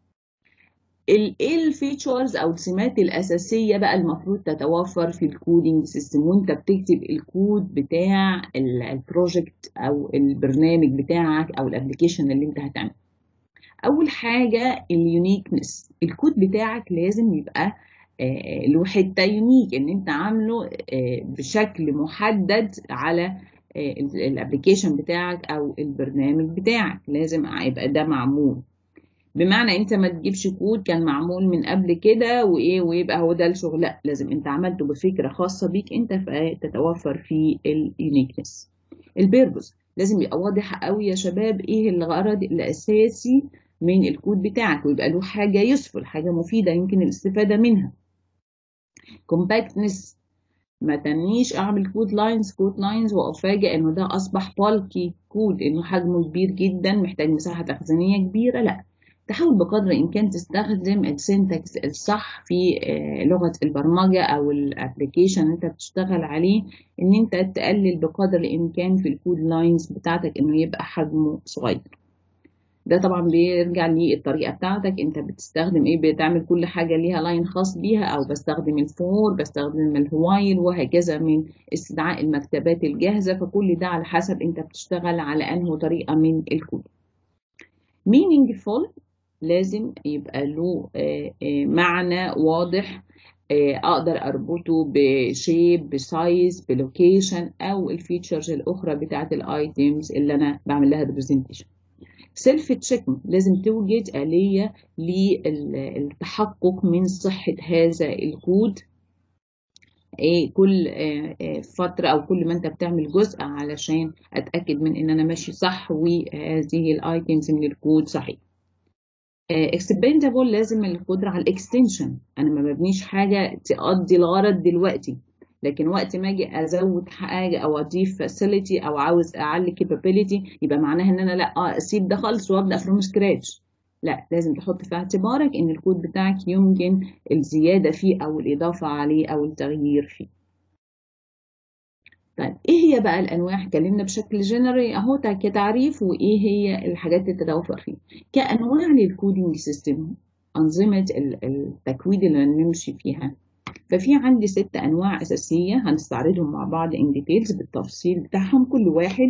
ايه الفيتشرز او السمات الاساسيه بقى المفروض تتوفر في الكودينج سيستم وانت بتكتب الكود بتاع البروجكت او البرنامج بتاعك او الابلكيشن اللي انت هتعمله اول حاجه اليونيكنس الكود بتاعك لازم يبقى له حته يونيك ان انت عامله بشكل محدد على الابلكيشن بتاعك او البرنامج بتاعك لازم يبقى ده معمول بمعنى انت ما تجيبش كود كان معمول من قبل كده وايه ويبقى هو ده الشغل لا لازم انت عملته بفكره خاصه بيك انت فتتوفر فيه اليونيكنس البيربوس لازم يبقى واضح قوي يا شباب ايه الغرض الاساسي من الكود بتاعك ويبقى له حاجه يسفل حاجه مفيده يمكن الاستفاده منها كومباكتنس ما تنيش اعمل كود لاينز كود لاينز وافاجئ انه ده اصبح بالكي كود انه حجمه كبير جدا محتاج مساحه تخزينيه كبيره لا تحاول بقدر الامكان تستخدم السنتكس الصح في لغه البرمجه او الابلكيشن اللي انت بتشتغل عليه ان انت تقلل بقدر الامكان في الكود لاينز بتاعتك انه يبقى حجمه صغير ده طبعا بيرجع للطريقه بتاعتك انت بتستخدم ايه بتعمل كل حاجه ليها لاين خاص بيها او بستخدم الفور بستخدم الهوايل وهكذا من استدعاء المكتبات الجاهزه فكل ده على حسب انت بتشتغل على انه طريقه من الكود meaningful لازم يبقى له معنى واضح اقدر اربطه بشيب بسايز بلوكيشن او الفيتشرز الاخرى بتاعه الايتيمز اللي انا بعمل لها ريبريزنتيشن سيلف تشيك لازم توجد آلية للتحقق من صحة هذا الكود ايه كل فترة او كل ما انت بتعمل جزء علشان اتأكد من ان انا ماشي صح وهذه الايتمز من الكود صحيح اكسبندبل لازم القدرة على الاكستنشن انا ما ببنيش حاجة تقضي الغرض دلوقتي لكن وقت ما اجي ازود حاجه او اضيف فاسيلتي او عاوز اعلي كابابيلتي يبقى معناها ان انا لا اسيب ده خالص وابدا فروم سكراتش لا لازم تحط في اعتبارك ان الكود بتاعك يمكن الزياده فيه او الاضافه عليه او التغيير فيه طيب ايه هي بقى الانواع اتكلمنا بشكل جنري اهو كتعريف وايه هي الحاجات اللي تتوفر فيه كانواع للكودينج سيستم انظمه التكوين اللي نمشي فيها ففي عندي ست انواع اساسيه هنستعرضهم مع بعض ان ديتيلز بالتفصيل بتاعهم كل واحد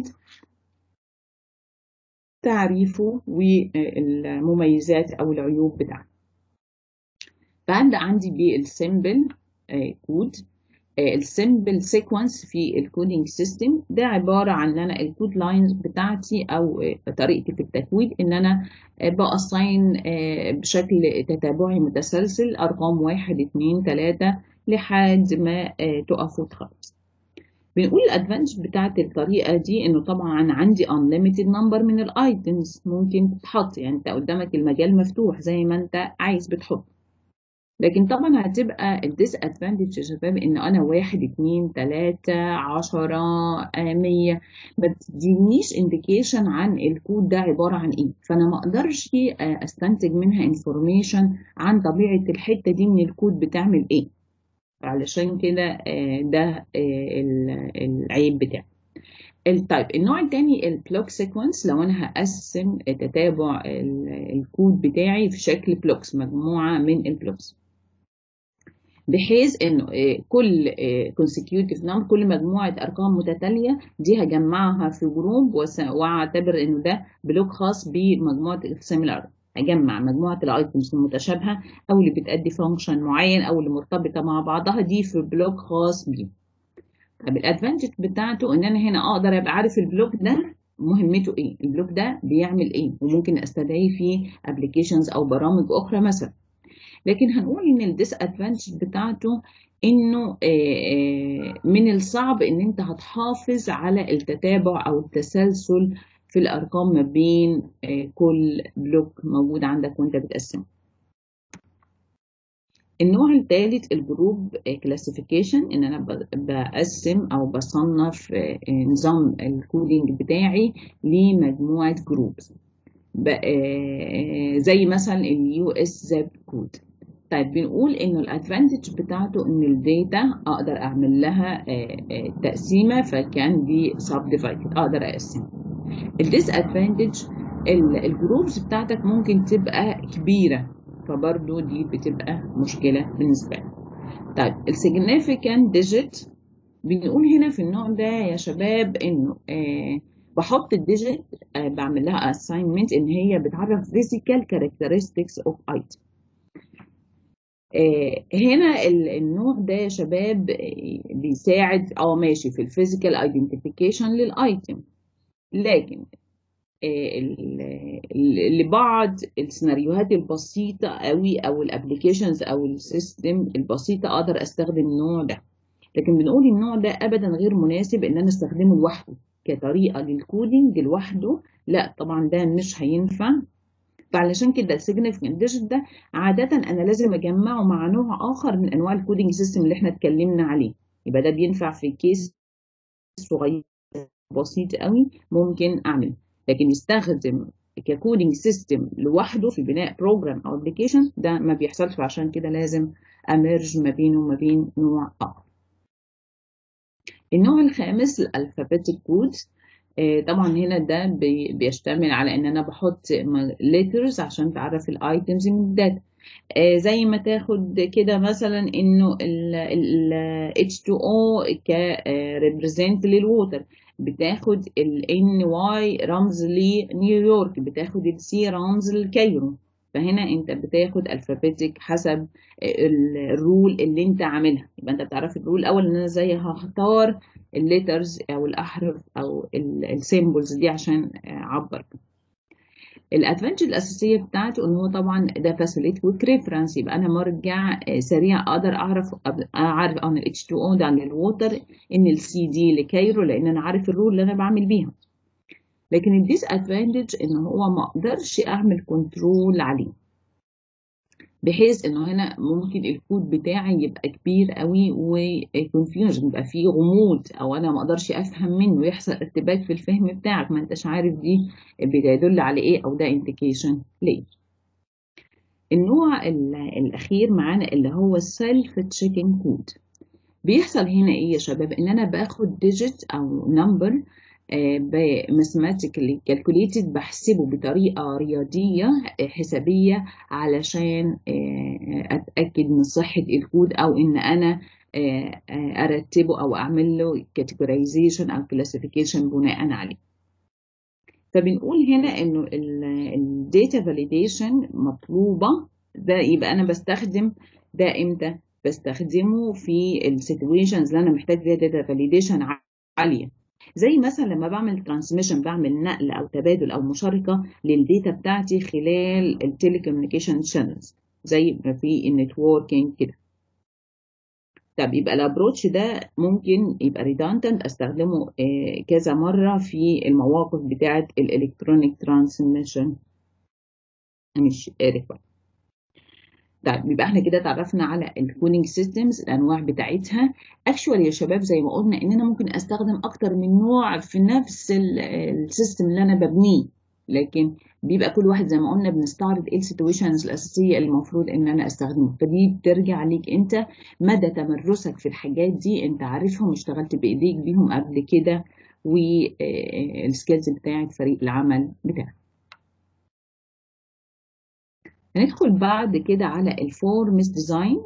تعريفه والمميزات او العيوب بتاعته فعند عندي بالسيمبل كود السيمبل سيكونس في الكودينج سيستم ده عباره عن ان انا الكود لاينز بتاعتي او طريقتي في التكوين ان انا بأصين بشكل تتابعي متسلسل ارقام واحد اتنين تلاته لحد ما تقف وتخلص بنقول الادفانتج بتاعت الطريقه دي انه طبعا عندي unlimited number من الايتمز ممكن تتحط يعني انت قدامك المجال مفتوح زي ما انت عايز بتحط لكن طبعا هتبقى الديس ادفانتج يا شباب ان انا واحد اتنين تلاتة عشرة مية ما بتدينيش انديكيشن عن الكود ده عبارة عن ايه فانا ما اقدرش استنتج منها انفورميشن عن طبيعة الحتة دي من الكود بتعمل ايه علشان كده ده العيب بتاعه التايب النوع الثاني البلوك سيكونس لو انا هقسم تتابع الكود بتاعي في شكل بلوكس مجموعه من البلوكس بحيث انه كل consecutive number كل مجموعه ارقام متتاليه دي هجمعها في جروب واعتبر انه ده بلوك خاص بمجموعه السيميلار هجمع مجموعه الايتمز المتشابهه او اللي بتأدي فانكشن معين او اللي مرتبطه مع بعضها دي في بلوك خاص بيه طب الادفانتج بتاعته ان انا هنا اقدر ابقى عارف البلوك ده مهمته ايه البلوك ده بيعمل ايه وممكن استدعي فيه ابلكيشنز او برامج اخرى مثلا لكن هنقول ان الديس ادفانتج بتاعته انه من الصعب ان انت هتحافظ على التتابع او التسلسل في الارقام ما بين كل بلوك موجود عندك وانت بتقسمه النوع الثالث الجروب كلاسيفيكيشن ان انا بقسم او بصنف نظام الكودينج بتاعي لمجموعه جروبس زي مثلا اليو اس زاب كود طيب بنقول انه الادفانتج بتاعته ان الداتا اقدر اعمل لها تقسيمه فكان دي سب ديفايدد اقدر اقسمها الديس ادفانتج الجروبس بتاعتك ممكن تبقى كبيره فبرضو دي بتبقى مشكلة بالنسبة لي طيب السيجنيفيكانت ديجيت بنقول هنا في النوع ده يا شباب انه آه بحط الديجيت آه بعمل لها assignment ان هي بتعرف physical characteristics of item آه هنا النوع ده يا شباب بيساعد اه ماشي في الفيزيكال ايدنتيفيكيشن للايتم لكن لبعض السيناريوهات البسيطة قوي أو الابليكيشنز أو السيستم البسيطة أقدر أستخدم النوع ده لكن بنقول النوع ده أبدا غير مناسب إن أنا أستخدمه لوحده كطريقة للكودينج لوحده لا طبعا ده مش هينفع فعلشان كده السيجنفيكانت ديجيت ده عادة أنا لازم أجمعه مع نوع آخر من أنواع الكودينج سيستم اللي إحنا اتكلمنا عليه يبقى ده بينفع في كيس صغير بسيط قوي ممكن أعمله لكن يستخدم ككودينج سيستم لوحده في بناء بروجرام او ابلكيشن ده ما بيحصلش عشان كده لازم امرج ما بينه وما بين نوع اخر النوع الخامس الالفابيتيك كود آه، طبعا هنا ده بي- بيشتمل على ان انا بحط letters عشان تعرف الايتمز من الداتا آه، زي ما تاخد كده مثلا انه ال ال H2O ك represent للووتر بتاخد ال NY رمز لنيويورك بتاخد ال C رمز للكايرو فهنا انت بتاخد الفابيتك حسب ال- الرول اللي انت عاملها يبقى انت بتعرف الرول الاول ان انا ازاي هختار الليترز او الاحرف او السيمبلز دي عشان اعبر الادفانتج الاساسيه بتاعته ان هو طبعا ده فاسيليت كويك ريفرنس يبقى انا مرجع آه، سريع اقدر اعرف اعرف عن ال H2O ده عن الووتر ان السي دي لكايرو لان انا عارف الرول اللي انا بعمل بيها لكن الديس ادفانتج ان هو ما اقدرش اعمل كنترول عليه بحيث انه هنا ممكن الكود بتاعي يبقى كبير قوي وكونفيوجن يبقى فيه غموض او انا ما اقدرش افهم منه يحصل ارتباك في الفهم بتاعك ما انتش عارف دي بيدل على ايه او ده انديكيشن ليه النوع ال- الاخير معانا اللي هو السيلف تشيكينج كود بيحصل هنا ايه يا شباب ان انا باخد ديجيت او نمبر ماثيماتيكالي كالكوليتد بحسبه بطريقه رياضيه آه، حسابيه علشان آه، اتاكد من صحه الكود او ان انا آه، آه، ارتبه او اعمل له كاتيجورايزيشن او كلاسيفيكيشن بناء عليه فبنقول هنا انه الداتا فاليديشن مطلوبه ده يبقى انا بستخدم ده امتى بستخدمه في السيتويشنز اللي انا محتاج فيها داتا فاليديشن عاليه زي مثلا لما بعمل ترانسميشن بعمل نقل او تبادل او مشاركه للداتا بتاعتي خلال التليكوميونيكيشن شانلز زي ما في النتوركينج كده طب يبقى الابروتش ده ممكن يبقى ريداندنت استخدمه آه، كذا مره في المواقف بتاعه الالكترونيك ترانسميشن مش ريكورد طيب يبقى احنا كده اتعرفنا على الكودينج سيستمز الانواع بتاعتها اكشوال يا شباب زي ما قلنا ان انا ممكن استخدم اكتر من نوع في نفس السيستم اللي انا ببنيه لكن بيبقى كل واحد زي ما قلنا بنستعرض ايه السيتويشنز الاساسيه اللي المفروض ان انا استخدمها فدي بترجع ليك انت مدى تمرسك في الحاجات دي انت عارفهم اشتغلت بايديك بيهم قبل كده والسكيلز بتاعت فريق العمل بتاعك هندخل بعد كده على الفورمز ديزاين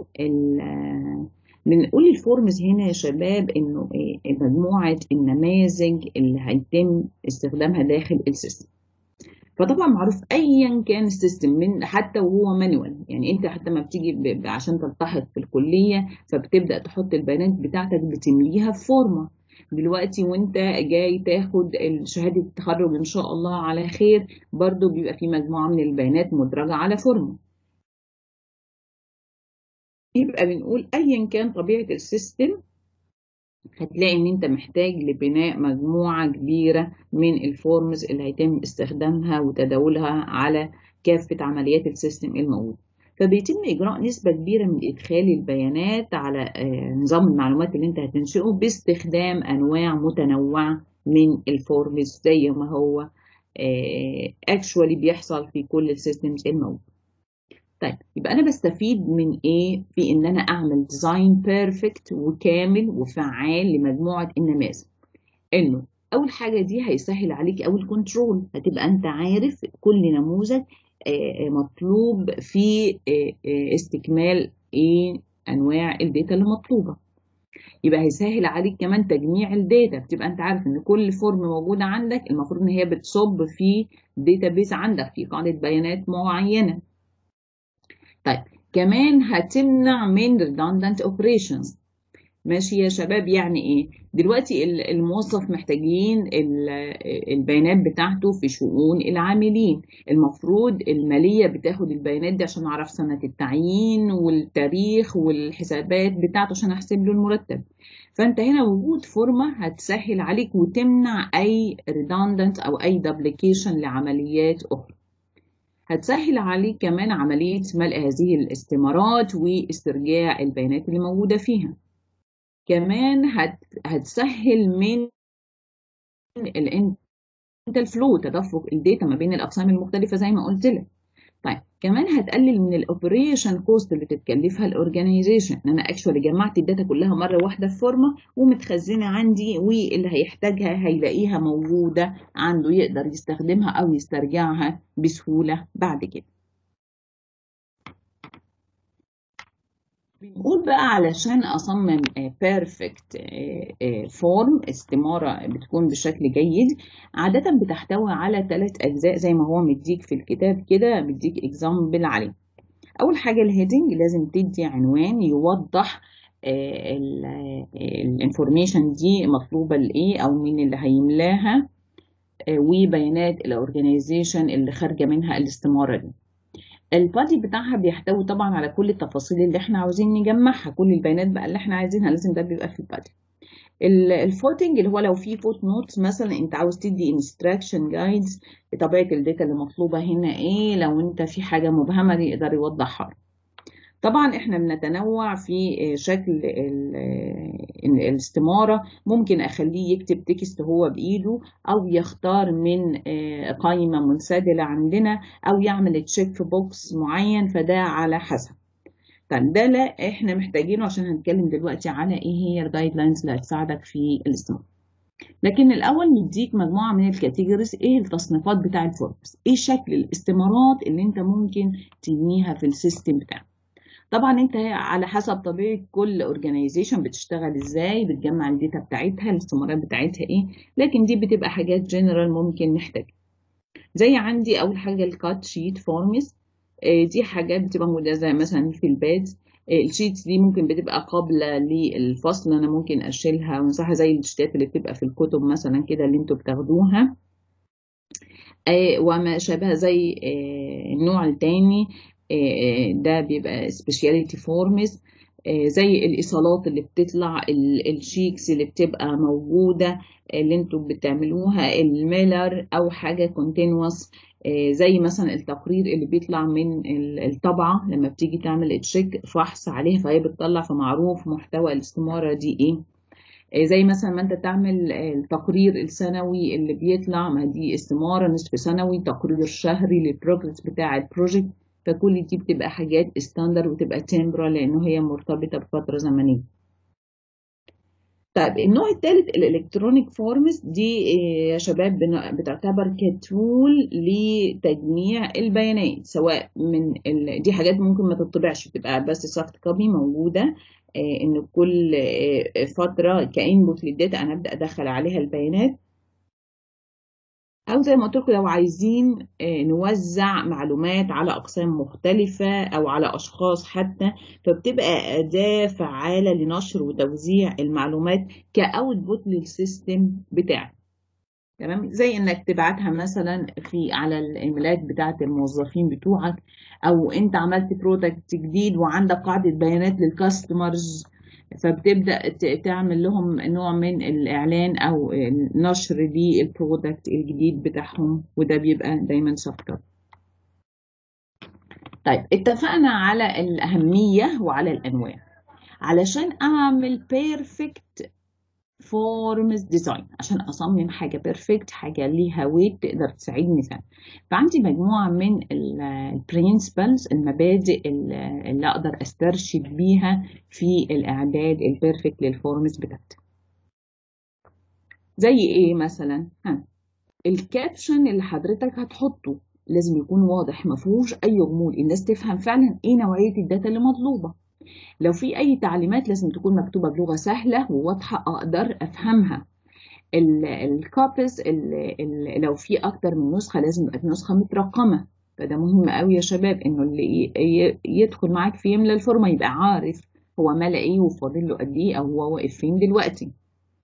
بنقول الفورمز هنا يا شباب انه إيه؟ مجموعه النماذج اللي هيتم استخدامها داخل السيستم فطبعا معروف ايا كان السيستم من حتى وهو مانوال يعني انت حتى ما بتيجي ب- ب- عشان تلتحق في الكليه فبتبدا تحط البيانات بتاعتك بتمليها في فورمه دلوقتي وانت جاي تاخد شهاده التخرج ان شاء الله على خير برضو بيبقى في مجموعه من البيانات مدرجه على فورمه يبقى بنقول ايا كان طبيعه السيستم هتلاقي ان انت محتاج لبناء مجموعة كبيرة من الفورمز اللي هيتم استخدامها وتداولها على كافة عمليات السيستم الموجود فبيتم اجراء نسبة كبيرة من ادخال البيانات على آه، نظام المعلومات اللي انت هتنشئه باستخدام انواع متنوعة من الفورمز زي ما هو اكشوالي بيحصل في كل السيستمز الموجود طيب يبقى انا بستفيد من ايه في ان انا اعمل ديزاين بيرفكت وكامل وفعال لمجموعه النماذج انه اول حاجه دي هيسهل عليك اول كنترول هتبقى انت عارف كل نموذج آه، مطلوب في آه، آه، استكمال ايه انواع الداتا اللي مطلوبه يبقى هيسهل عليك كمان تجميع الداتا بتبقى انت عارف ان كل فورم موجوده عندك المفروض ان هي بتصب في داتابيس عندك في قاعده بيانات معينه طيب كمان هتمنع من redundant operations ماشي يا شباب يعني ايه دلوقتي ال- الموظف محتاجين ال- البيانات بتاعته في شؤون العاملين المفروض المالية بتاخد البيانات دي عشان اعرف سنة التعيين والتاريخ والحسابات بتاعته عشان احسب له المرتب فانت هنا وجود فورمة هتسهل عليك وتمنع اي redundant او اي duplication لعمليات اخرى هتسهل عليك كمان عملية ملء هذه الاستمارات واسترجاع البيانات اللي موجودة فيها كمان هت... هتسهل من ال انت الفلو تدفق الداتا ما بين الاقسام المختلفه زي ما قلت لك طيب كمان هتقلل من الاوبريشن كوست اللي بتتكلفها الاورجانيزيشن ان انا اكشولي جمعت الداتا كلها مره واحده في فورمه ومتخزنه عندي واللي هيحتاجها هيلاقيها موجوده عنده يقدر يستخدمها او يسترجعها بسهوله بعد كده بنقول بقى علشان اصمم بيرفكت فورم استمارة بتكون بشكل جيد عادة بتحتوي على ثلاث اجزاء زي ما هو مديك في الكتاب كده مديك اكزامبل عليه اول حاجة الهيدنج لازم تدي عنوان يوضح الانفورميشن دي مطلوبة لايه او مين اللي هيملاها وبيانات الاورجانيزيشن اللي خارجة منها الاستمارة دي البادي بتاعها بيحتوي طبعا على كل التفاصيل اللي احنا عاوزين نجمعها كل البيانات بقى اللي احنا عايزينها لازم ده بيبقى في البادي الفوتنج اللي هو لو في فوت نوتس مثلا انت عاوز تدي انستراكشن جايدز طبيعه الداتا اللي مطلوبه هنا ايه لو انت في حاجه مبهمه يقدر يوضحها طبعا احنا بنتنوع في شكل الاستمارة ممكن اخليه يكتب تكست هو بايده او يختار من قائمة منسدلة عندنا او يعمل تشيك بوكس معين فده على حسب طيب ده لا احنا محتاجينه عشان هنتكلم دلوقتي على ايه هي الجايد لاينز اللي هتساعدك في الاستمارة لكن الاول نديك مجموعه من الكاتيجوريز ايه التصنيفات بتاع الفورمز ايه شكل الاستمارات اللي انت ممكن تبنيها في السيستم بتاعك طبعا انت على حسب طبيعه كل اورجانيزيشن بتشتغل ازاي بتجمع الداتا بتاعتها الاستمارات بتاعتها ايه لكن دي بتبقى حاجات جنرال ممكن نحتاجها زي عندي اول حاجه الكات شيت فورمز دي حاجات بتبقى موجوده زي مثلا في البيت الشيتس دي ممكن بتبقى قابله للفصل انا ممكن اشيلها وامسحها زي الشيتات اللي بتبقى في الكتب مثلا كده اللي انتوا بتاخدوها وما شابه زي النوع التاني ده بيبقى سبيشاليتي فورمز زي الايصالات اللي بتطلع الشيكس اللي بتبقى موجوده اللي انتوا بتعملوها الميلر او حاجه كونتينوس زي مثلا التقرير اللي بيطلع من الطبعه لما بتيجي تعمل تشيك فحص عليها فهي بتطلع فمعروف محتوى الاستماره دي ايه زي مثلا ما انت تعمل التقرير السنوي اللي بيطلع ما دي استماره نصف سنوي تقرير شهري للبروجرس بتاع البروجكت فكل دي بتبقى حاجات ستاندر وتبقى تمبرا لانه هي مرتبطه بفتره زمنيه طيب النوع الثالث الالكترونيك فورمز دي يا شباب بتعتبر كتول لتجميع البيانات سواء من ال... دي حاجات ممكن ما تطبعش بتبقى بس سوفت كوبي موجوده ان كل فتره كانبوت للداتا انا ابدا ادخل عليها البيانات او زي ما قلت لكم لو عايزين نوزع معلومات على اقسام مختلفه او على اشخاص حتى فبتبقى اداه فعاله لنشر وتوزيع المعلومات كاوتبوت للسيستم بتاعك تمام زي انك تبعتها مثلا في على الايميلات بتاعه الموظفين بتوعك او انت عملت برودكت جديد وعندك قاعده بيانات للكاستمرز فبتبدا تعمل لهم نوع من الاعلان او نشر للبرودكت الجديد بتاعهم وده بيبقى دايما سوفت طيب اتفقنا على الاهميه وعلى الانواع علشان اعمل بيرفكت فورمز ديزاين عشان اصمم حاجه بيرفكت حاجه ليها ويت تقدر تساعدني فيها فعندي مجموعه من البرنسبلز المبادئ اللي اقدر استرشد بيها في الاعداد البيرفكت للفورمز بتاعتي زي ايه مثلا ها الكابشن اللي حضرتك هتحطه لازم يكون واضح ما فيهوش اي غموض الناس تفهم فعلا ايه نوعيه الداتا اللي مطلوبه لو في اي تعليمات لازم تكون مكتوبه بلغه سهله وواضحه اقدر افهمها الكوبيز لو في اكتر من نسخه لازم يبقى نسخه مترقمه فده مهم قوي يا شباب انه اللي يدخل معاك في يملى الفورمه يبقى عارف هو ملى ايه وفاضل له قد ايه او هو واقف فين دلوقتي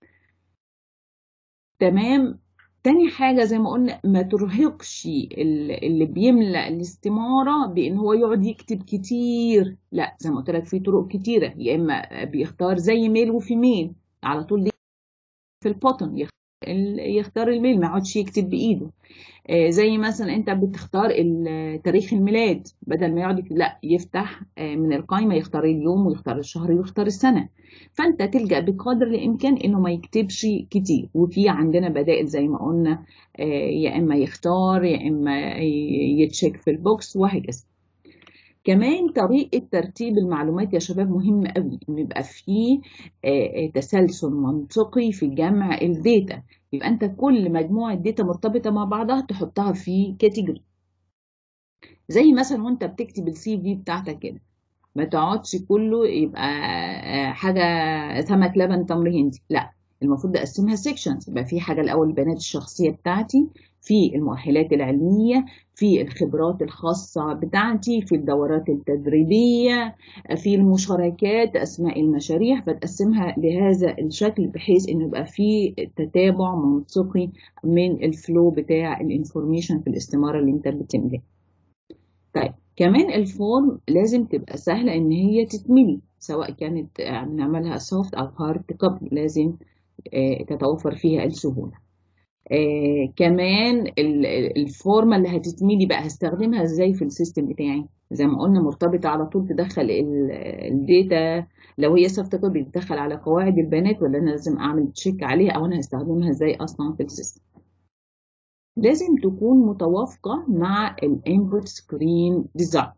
تمام تاني حاجة زي ما قلنا ما ترهقش اللي بيملأ الاستمارة بإن هو يقعد يكتب كتير لا زي ما قلت لك في طرق كتيرة يا إما بيختار زي ميل وفي ميل على طول في البوتن يختار الميل ما يقعدش يكتب بايده زي مثلا انت بتختار تاريخ الميلاد بدل ما يقعد لا يفتح من القائمه يختار اليوم ويختار الشهر ويختار السنه فانت تلجا بقدر الامكان انه ما يكتبش كتير وفي عندنا بدائل زي ما قلنا يا اما يختار يا اما يتشيك في البوكس وهكذا كمان طريقة ترتيب المعلومات يا شباب مهم قوي إن يبقى فيه تسلسل منطقي في جمع الداتا يبقى أنت كل مجموعة داتا مرتبطة مع بعضها تحطها في كاتيجوري زي مثلا وأنت بتكتب السي في بتاعتك كده ما تقعدش كله يبقى حاجة سمك لبن تمر هندي لا المفروض اقسمها سيكشنز يبقى في حاجه الاول البيانات الشخصيه بتاعتي في المؤهلات العلميه في الخبرات الخاصه بتاعتي في الدورات التدريبيه في المشاركات اسماء المشاريع فتقسمها بهذا الشكل بحيث انه يبقى في تتابع منطقي من الفلو بتاع الانفورميشن في الاستماره اللي انت بتملاه طيب كمان الفورم لازم تبقى سهله ان هي تتملي سواء كانت بنعملها سوفت او هارد كوبي لازم تتوفر فيها السهولة آه كمان الفورمة اللي هتتميلي بقى هستخدمها ازاي في السيستم بتاعي زي ما قلنا مرتبطة على طول تدخل الداتا لو هي سوفت كوبي تدخل على قواعد البيانات ولا انا لازم اعمل تشيك عليها او انا هستخدمها ازاي اصلا في السيستم لازم تكون متوافقة مع الانبوت سكرين ديزاين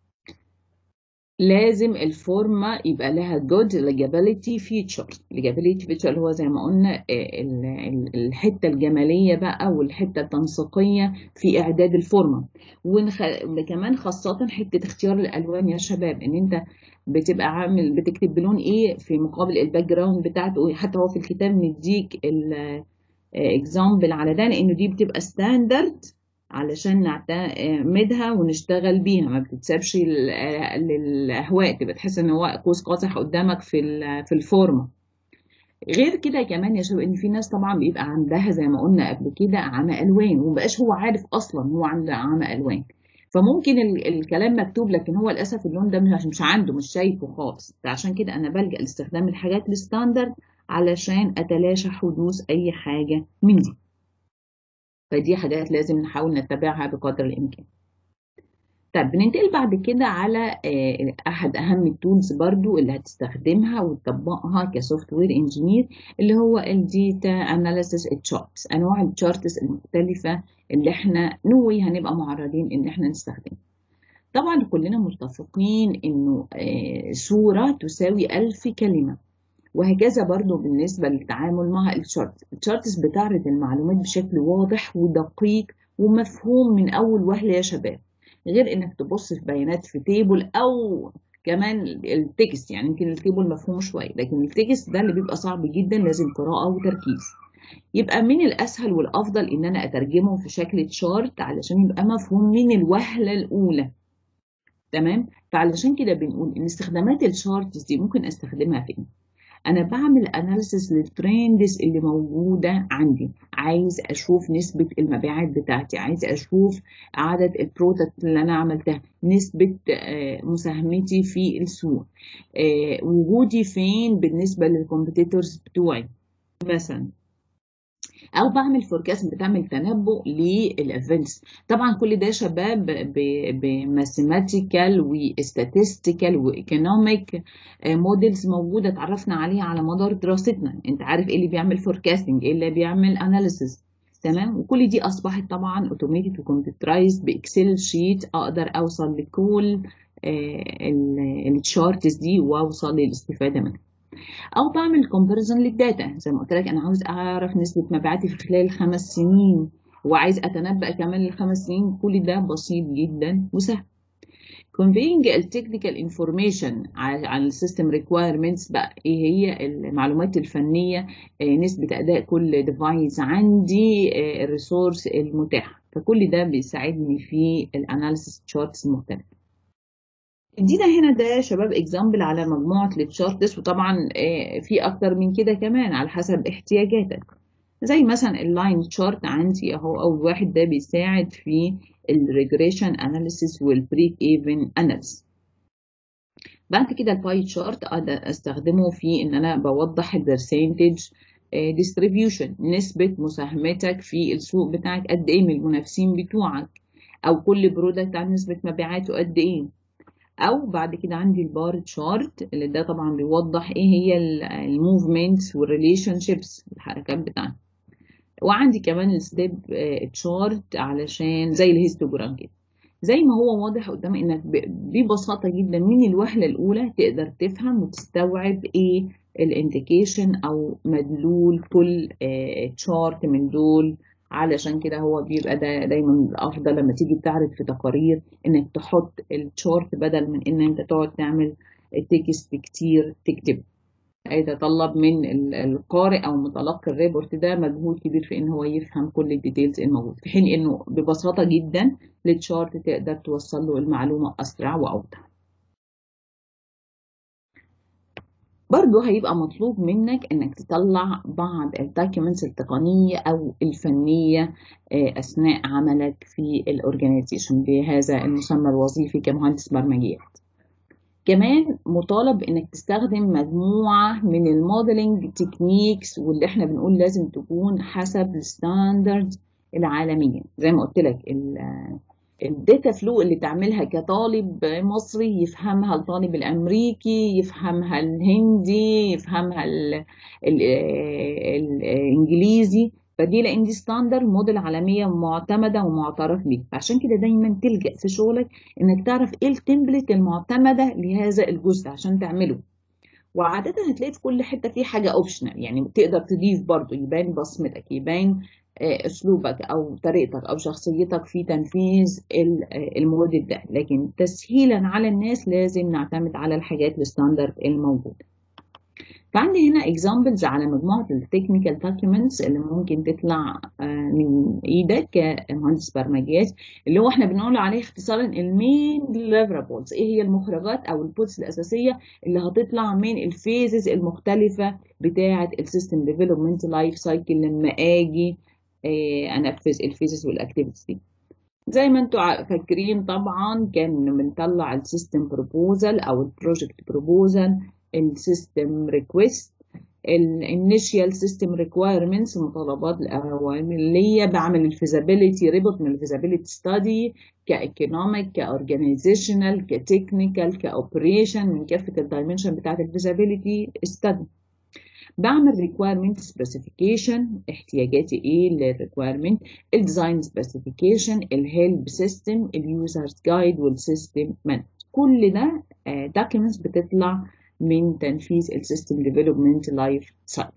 لازم الفورمة يبقى لها good legibility feature legibility feature اللي هو زي ما قلنا الحتة الجمالية بقى والحتة التنسيقية في إعداد الفورمة وكمان خاصة حتة اختيار الألوان يا شباب إن أنت بتبقى عامل بتكتب بلون إيه في مقابل الباك جراوند بتاعته حتى هو في الكتاب مديك اكزامبل على ده لأنه دي بتبقى ستاندرد علشان نعتمدها ونشتغل بيها ما بتتسابش للاهواء تبقى تحس ان هو قوس قزح قدامك في في الفورمه غير كده كمان يا شباب ان في ناس طبعا بيبقى عندها زي ما قلنا قبل كده عمى الوان ومبقاش هو عارف اصلا هو عنده عمى الوان فممكن الكلام مكتوب لكن هو للاسف اللون ده مش مش عنده مش شايفه خالص فعشان كده انا بلجا لاستخدام الحاجات الستاندرد علشان اتلاشى حدوث اي حاجه من دي فدي حاجات لازم نحاول نتبعها بقدر الإمكان طب بننتقل بعد كده على أحد أهم التولز برضو اللي هتستخدمها وتطبقها كسوفت وير انجينير اللي هو الديتا اناليسيس تشارتس أنواع التشارتس المختلفة اللي احنا نوي هنبقى معرضين إن احنا نستخدمها طبعا كلنا متفقين إنه صورة تساوي ألف كلمة وهكذا برضو بالنسبة للتعامل مع الشارت الشارتس بتعرض المعلومات بشكل واضح ودقيق ومفهوم من أول وهلة يا شباب غير إنك تبص في بيانات في تيبل أو كمان التكست يعني يمكن التيبل مفهوم شوية لكن التكست ده اللي بيبقى صعب جدا لازم قراءة وتركيز يبقى من الأسهل والأفضل إن أنا أترجمه في شكل تشارت علشان يبقى مفهوم من الوهلة الأولى تمام فعلشان كده بنقول إن استخدامات الشارتس دي ممكن أستخدمها فين انا بعمل اناليسيس للترندز اللي موجوده عندي عايز اشوف نسبه المبيعات بتاعتي عايز اشوف عدد البرودكت اللي انا عملتها نسبه مساهمتي في السوق وجودي فين بالنسبه للكومبيتيتورز بتوعي مثلا او بعمل فوركاست بتعمل تنبؤ للايفنتس طبعا كل ده شباب بماثيماتيكال وستاتستيكال وايكونوميك موديلز موجوده اتعرفنا عليها على مدار دراستنا انت عارف ايه اللي بيعمل فوركاستنج ايه اللي بيعمل اناليسيس تمام وكل دي اصبحت طبعا اوتوميتد وكمبيوترايزد باكسل شيت اقدر اوصل لكل التشارتس دي واوصل للاستفاده منها او بعمل كومباريزون للداتا زي ما قلت لك انا عاوز اعرف نسبه مبيعاتي في خلال خمس سنين وعايز اتنبأ كمان الخمس سنين كل ده بسيط جدا وسهل conveying التكنيكال انفورميشن عن السيستم ريكويرمنتس بقى ايه هي المعلومات الفنيه نسبه اداء كل ديفايس عندي الريسورس المتاح فكل ده بيساعدني في الاناليسيس تشارتس المختلفه ادينا هنا ده شباب اكزامبل على مجموعه التشارتس وطبعا في اكتر من كده كمان على حسب احتياجاتك زي مثلا اللاين تشارت عندي اهو اول واحد ده بيساعد في الريجريشن اناليسيس والبريك ايفن اناليسيس بعد كده الباي تشارت اقدر استخدمه في ان انا بوضح البرسنتج ديستريبيوشن نسبة مساهمتك في السوق بتاعك قد ايه من المنافسين بتوعك او كل برودكت عن نسبة مبيعاته قد ايه او بعد كده عندي البار تشارت اللي ده طبعا بيوضح ايه هي الموفمنتس والريليشن شيبس الحركات بتاعتنا وعندي كمان الستيب تشارت علشان زي الهيستوجرام كده زي ما هو واضح قدام انك ببساطه جدا من الوهله الاولى تقدر تفهم وتستوعب ايه الانديكيشن او مدلول كل تشارت من دول علشان كده هو بيبقى ده دايما الافضل لما تيجي تعرض في تقارير انك تحط التشارت بدل من ان انت تقعد تعمل تكست كتير تكتب هيتطلب من القارئ او متلقي الريبورت ده مجهود كبير في ان هو يفهم كل الديتيلز الموجود في حين انه ببساطه جدا للتشارت تقدر توصل له المعلومه اسرع واوضح برضو هيبقى مطلوب منك انك تطلع بعض الدوكيومنتس التقنية او الفنية اثناء عملك في الاورجانيزيشن بهذا المسمى الوظيفي كمهندس برمجيات كمان مطالب انك تستخدم مجموعة من الموديلنج تكنيكس واللي احنا بنقول لازم تكون حسب الستاندردز العالمية زي ما قلت لك الداتا فلو اللي تعملها كطالب مصري يفهمها الطالب الامريكي يفهمها الهندي يفهمها ال ال الانجليزي فدي لان دي ستاندرد موديل عالميه معتمده ومعترف بيها فعشان كده دايما تلجا في شغلك انك تعرف ايه التمبلت المعتمده لهذا الجزء عشان تعمله وعاده هتلاقي في كل حته في حاجه اوبشنال يعني تقدر تضيف برضه يبان بصمتك يبان اسلوبك او طريقتك او شخصيتك في تنفيذ الموديل ده لكن تسهيلا على الناس لازم نعتمد على الحاجات الستاندرد الموجوده فعندي هنا examples على مجموعة التكنيكال documents اللي ممكن تطلع من ايدك كمهندس برمجيات اللي هو احنا بنقول عليه اختصارا المين deliverables ايه هي المخرجات او البوتس الاساسية اللي هتطلع من الفيزز المختلفة بتاعة السيستم ديفلوبمنت لايف سايكل لما اجي انفذ الفيزز والاكتيفيتيز دي زي ما انتوا فاكرين طبعا كان بنطلع السيستم بروبوزال او البروجكت بروبوزال السيستم ريكويست الانيشال سيستم ريكويرمنتس المتطلبات الاوليه بعمل الفيزابيليتي ريبورت من الفيزابيليتي ستادي كايكونوميك كاورجانيزيشنال كتكنيكال كاوبريشن من كافه الدايمنشن بتاعت الفيزابيليتي ستادي بعمل requirement specification احتياجاتي ايه للريكويرمنت الديزاين سبيسيفيكيشن الهيلب سيستم اليوزرز جايد والسيستم مانج كل ده documents بتطلع من تنفيذ السيستم ديفلوبمنت لايف سايكل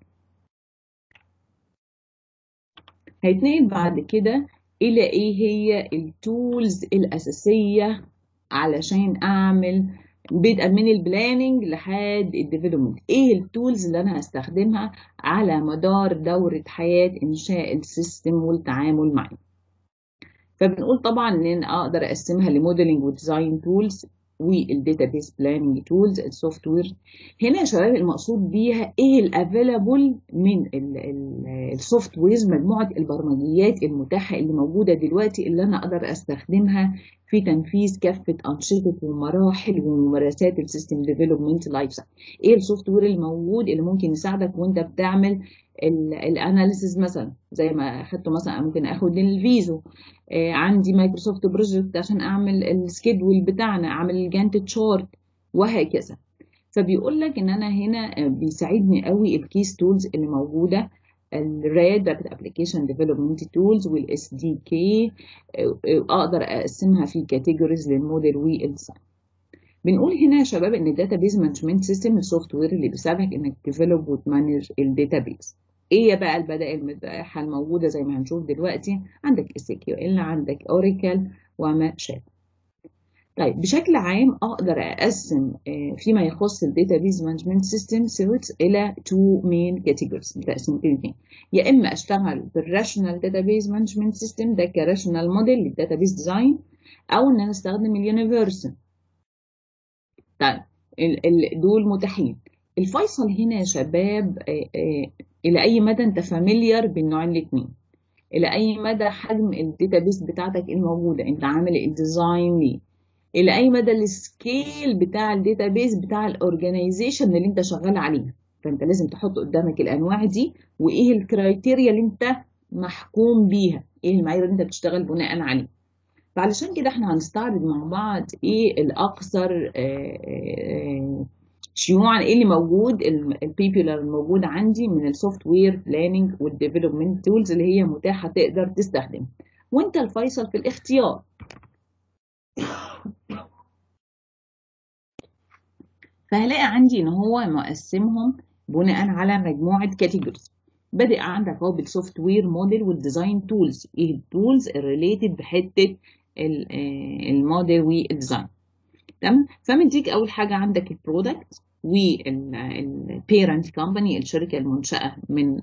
هيتنقل بعد كده الى ايه هي التولز الاساسيه علشان اعمل بدءا من البلاننج لحد الديفلوبمنت ايه التولز اللي انا هستخدمها على مدار دورة حياة انشاء السيستم والتعامل معه فبنقول طبعا ان انا اقدر اقسمها لموديلنج وديزاين تولز والداتابيس بلاننج تولز السوفت وير هنا يا شباب المقصود بيها ايه الافيلابل من السوفت ويرز مجموعه البرمجيات المتاحه اللي موجوده دلوقتي اللي انا اقدر استخدمها في تنفيذ كافه انشطه ومراحل وممارسات السيستم ديفلوبمنت لايف سايكل ايه السوفت وير الموجود اللي ممكن يساعدك وانت بتعمل الاناليسيز مثلا زي ما اخدته مثلا ممكن اخد الفيزو آه عندي مايكروسوفت بروجكت عشان اعمل السكيدول بتاعنا اعمل الجانت تشارت وهكذا فبيقول لك ان انا هنا بيساعدني قوي الكيس تولز اللي موجوده الراد رابid ابلكيشن ديفلوبمنت تولز والاس دي كي اقدر اقسمها في كاتيجوريز للموديل والديزاين بنقول هنا يا شباب ان الداتابيز مانجمنت سيستم السوفت وير اللي بيساعدك انك تديفلوب وتمانج الداتابيز ايه بقى البدائل المتاحه الموجوده زي ما هنشوف دلوقتي عندك اس كيو ال عندك اوراكل وما شابه طيب بشكل عام اقدر اقسم فيما يخص الداتابيز مانجمنت سيستم سيرتس الى تو مين كاتيجوريز تقسيمتين اثنين يا اما اشتغل بالراشونال داتابيز مانجمنت سيستم ده كراشونال موديل للداتابيز ديزاين او ان انا استخدم اليونيفرسال طيب دول متاحين الفيصل هنا يا شباب الى اي مدى انت فاميليار بالنوعين الاثنين الى اي مدى حجم الداتابيس بتاعتك الموجوده انت عامل الديزاين ليه الى اي مدى السكيل بتاع الداتابيس بتاع الاورجانيزيشن اللي انت شغال عليه فانت لازم تحط قدامك الانواع دي وايه الكرايتيريا اللي انت محكوم بيها ايه المعايير اللي انت بتشتغل بناء عليه فعلشان كده احنا هنستعرض مع بعض ايه الاكثر شيوعا ايه اللي موجود البيبولار الموجود عندي من السوفت وير بلاننج والديفلوبمنت تولز اللي هي متاحه تقدر تستخدم وانت الفيصل في الاختيار فهلاقي عندي ان هو مقسمهم بناء على مجموعه كاتيجوريز بادئ عندك اهو بالسوفت وير موديل والديزاين تولز ايه التولز الريليتد بحته الموديل والديزاين تمام فمديك اول حاجه عندك البرودكت والبيرنت كومباني الشركه المنشاه من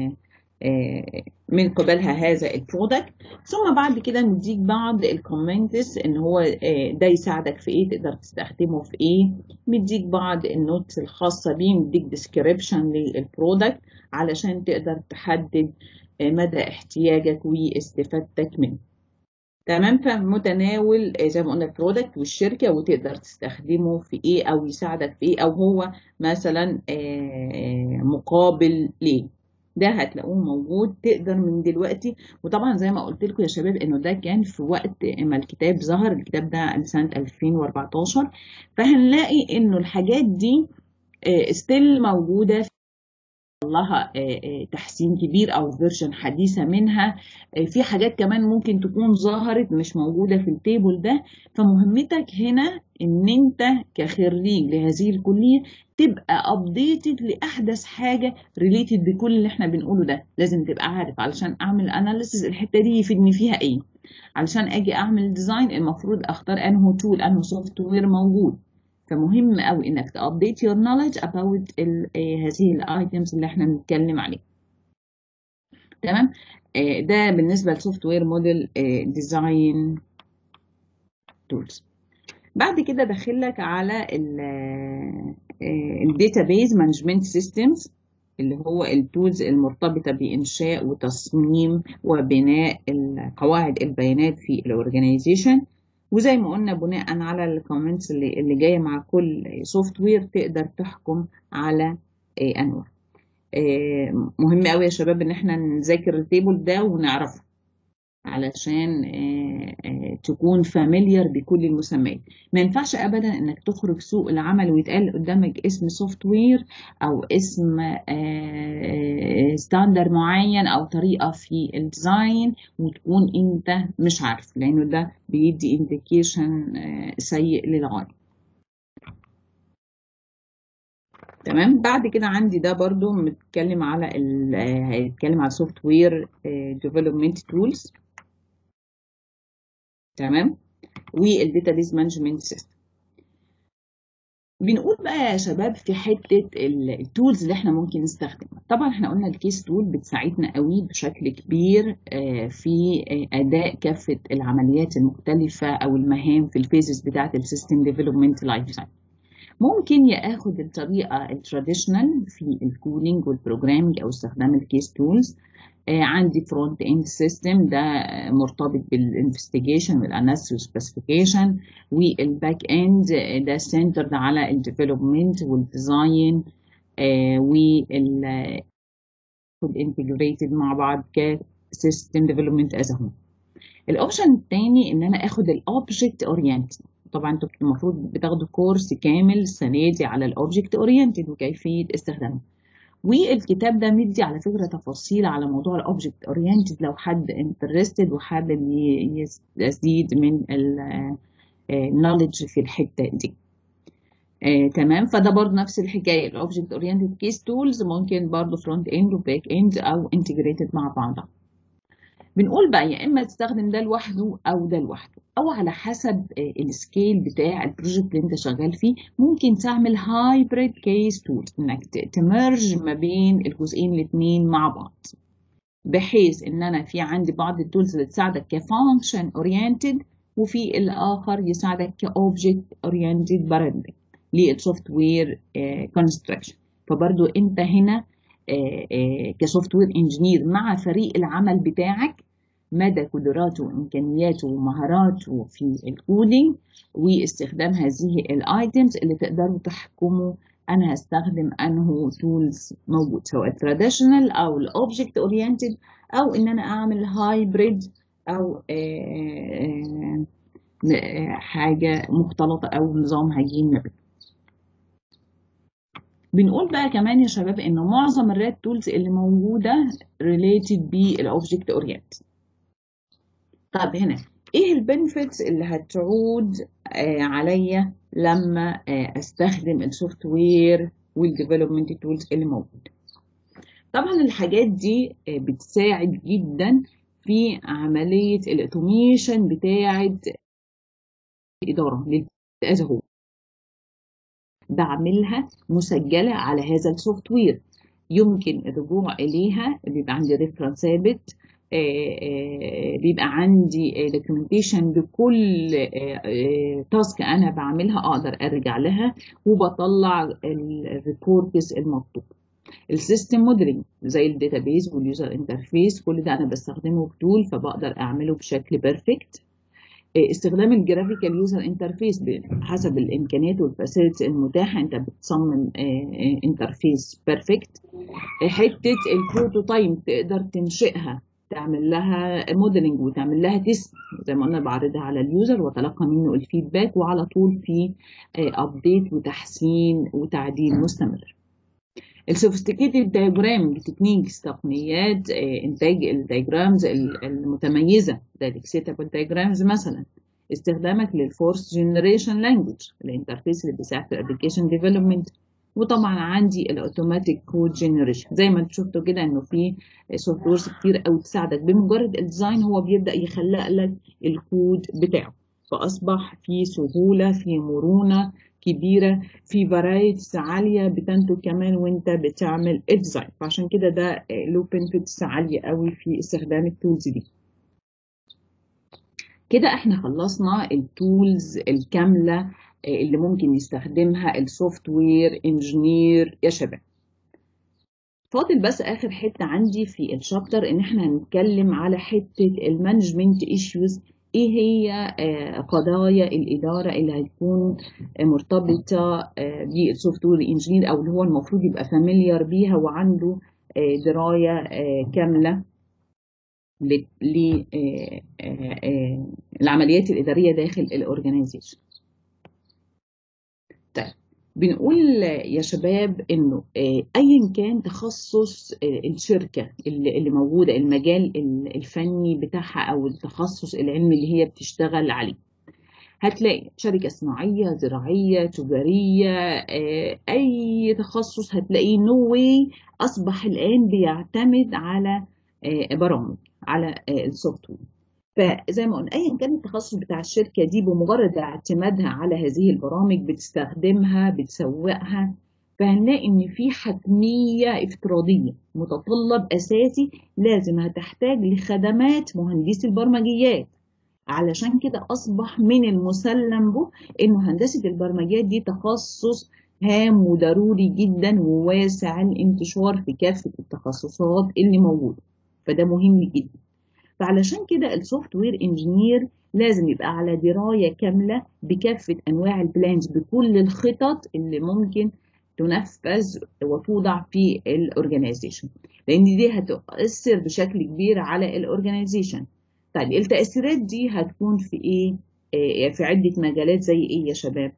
من قبلها هذا البرودكت ثم بعد كده نديك بعض الكومنتس ان هو ده يساعدك في ايه تقدر تستخدمه في ايه مديك بعض النوتس الخاصه بيه مديك ديسكريبشن للبرودكت علشان تقدر تحدد مدى احتياجك واستفادتك منه تمام فمتناول زي ما قلنا البرودكت والشركه وتقدر تستخدمه في ايه او يساعدك في ايه او هو مثلا مقابل ليه ده هتلاقوه موجود تقدر من دلوقتي وطبعا زي ما قلت لكم يا شباب انه ده كان في وقت ما الكتاب ظهر الكتاب ده سنه 2014 فهنلاقي انه الحاجات دي ستيل موجوده لها تحسين كبير او فيرجن حديثه منها في حاجات كمان ممكن تكون ظهرت مش موجوده في التيبل ده فمهمتك هنا ان انت كخريج لهذه الكليه تبقى ابديتد لاحدث حاجه ريليتد بكل اللي احنا بنقوله ده لازم تبقى عارف علشان اعمل اناليسيز الحته دي يفيدني فيها ايه علشان اجي اعمل ديزاين المفروض اختار انه تول انه سوفت وير موجود فمهم قوي انك تابديت يور نوليدج اباوت هذه الايتمز اللي احنا بنتكلم عليها تمام ده بالنسبه للسوفت وير موديل ديزاين تولز بعد كده داخلك على الداتابيز مانجمنت سيستمز اللي هو التولز المرتبطه بانشاء وتصميم وبناء قواعد البيانات في الاورجانيزيشن وزي ما قلنا بناء على الكومنتس اللي, اللي جايه مع كل سوفت وير تقدر تحكم على انواع مهم قوي يا شباب ان احنا نذاكر التيبل ده ونعرفه علشان تكون فاميليار بكل المسميات ما ينفعش ابدا انك تخرج سوق العمل ويتقال قدامك اسم سوفت وير او اسم ستاندر معين او طريقه في الديزاين وتكون انت مش عارف لانه ده بيدي انديكيشن سيء للغايه تمام بعد كده عندي ده برضو متكلم على هيتكلم على سوفت وير ديفلوبمنت تولز تمام والداتابيز مانجمنت سيستم بنقول بقى يا شباب في حته التولز اللي احنا ممكن نستخدمها طبعا احنا قلنا الكيس تول بتساعدنا قوي بشكل كبير في اداء كافه العمليات المختلفه او المهام في الفيزز بتاعه السيستم ديفلوبمنت لايف سايكل ممكن ياخد الطريقه التراديشنال في الكودينج والبروجرامينج او استخدام الكيس تولز عندي فرونت اند سيستم ده مرتبط بالانفستيجيشن والاناليسيس والسبيسيفيكيشن والباك اند ده سنترد على الديفلوبمنت والديزاين وال انتجريتد مع بعض كسيستم ديفلوبمنت از هوم الاوبشن الثاني ان انا اخد الاوبجكت اورينتد طبعا انتوا المفروض بتاخدوا كورس كامل السنه دي على الاوبجكت اورينتد وكيفيه استخدامه والكتاب ده مدي على فكره تفاصيل على موضوع الاوبجكت اورينتد لو حد انترستد وحابب يزيد من النولج في الحته دي آه، تمام فده برضه نفس الحكايه الاوبجكت اورينتد كيس تولز ممكن برضه فرونت اند وباك اند او انتجريتد مع بعضها بنقول بقى يا اما تستخدم ده لوحده او ده لوحده او على حسب السكيل بتاع البروجكت اللي انت شغال فيه ممكن تعمل هايبريد كيس تول انك تمرج ما بين الجزئين الاثنين مع بعض بحيث ان انا في عندي بعض التولز اللي تساعدك كفانكشن اورينتد وفي الاخر يساعدك كاوبجكت اورينتد برندنج للسوفت وير كونستراكشن فبرضو انت هنا كسوفت وير انجينير مع فريق العمل بتاعك مدى قدراته وامكانياته ومهاراته في الكودينج واستخدام هذه الايتمز اللي تقدروا تحكموا انا هستخدم انه تولز موجود سواء تراديشنال او الاوبجكت اورينتد او ان انا اعمل هايبريد او آه، آه، حاجه مختلطه او نظام هجين ما بينهم بنقول بقى كمان يا شباب ان معظم الراد تولز اللي موجوده ريليتد بالاوبجكت اورينت طب هنا ايه البنفيتس اللي هتعود آه عليا لما آه استخدم السوفت وير والديفلوبمنت تولز اللي موجوده طبعا الحاجات دي آه بتساعد جدا في عمليه الاوتوميشن بتاعه الاداره للأز هو بعملها مسجله على هذا السوفت وير يمكن الرجوع اليها بيبقى عندي ريفرنس ثابت بيبقى عندي دوكيومنتيشن بكل تاسك انا بعملها اقدر ارجع لها وبطلع الريبورتس المطلوب السيستم موديلنج زي الداتابيز واليوزر انترفيس كل ده انا بستخدمه كتول فبقدر اعمله بشكل بيرفكت استخدام الجرافيكال يوزر انترفيس حسب الامكانيات والفاسيلتي المتاحه انت بتصمم انترفيس بيرفكت حته البروتوتايب تقدر تنشئها تعمل لها موديلنج وتعمل لها تيست زي ما قلنا بعرضها على اليوزر وتلقى منه الفيدباك وعلى طول في ابديت وتحسين وتعديل مستمر السوفيستيكيتد دايجرام تكنيكس تقنيات انتاج الدايجرامز المتميزه زي الاكسيتابل دايجرامز مثلا استخدامك للفورس جنريشن لانجوج الانترفيس اللي بيساعد في الابلكيشن ديفلوبمنت وطبعا عندي الاوتوماتيك كود جنريشن زي ما انتم شفتوا كده انه في سوفت ويرز كتير قوي تساعدك بمجرد الديزاين هو بيبدا يخلق لك الكود بتاعه فاصبح في سهوله في مرونه كبيره في فرايتس عاليه بتنتج كمان وانت بتعمل الديزاين فعشان كده ده له بنفيتس عاليه قوي في استخدام التولز دي كده احنا خلصنا التولز الكامله اللي ممكن يستخدمها السوفت وير انجينير يا شباب فاضل بس اخر حته عندي في الشابتر ان احنا هنتكلم على حته المانجمنت ايشوز ايه هي قضايا الاداره اللي هتكون مرتبطه بالسوفت وير انجينير او اللي هو المفروض يبقى فاميليار بيها وعنده درايه كامله للعمليات الاداريه داخل الاورجنايزيشن طيب بنقول يا شباب انه ايا كان تخصص الشركه اللي موجوده المجال الفني بتاعها او التخصص العلمي اللي هي بتشتغل عليه هتلاقي شركة صناعية زراعية تجارية أي تخصص هتلاقيه نو واي أصبح الآن بيعتمد على برامج على السوفت وير فزي ما قلنا ايا كان التخصص بتاع الشركه دي بمجرد اعتمادها على هذه البرامج بتستخدمها بتسوقها فهنلاقي ان في حتميه افتراضيه متطلب اساسي لازم هتحتاج لخدمات مهندس البرمجيات علشان كده اصبح من المسلم به انه هندسه البرمجيات دي تخصص هام وضروري جدا وواسع الانتشار في كافه التخصصات اللي موجوده فده مهم جدا فعلشان كده السوفت وير انجينير لازم يبقى على درايه كامله بكافه انواع البلانز بكل الخطط اللي ممكن تنفذ وتوضع في الاورجنايزيشن لان دي هتؤثر بشكل كبير على الاورجنايزيشن طيب التاثيرات دي هتكون في ايه آه في عده مجالات زي ايه يا شباب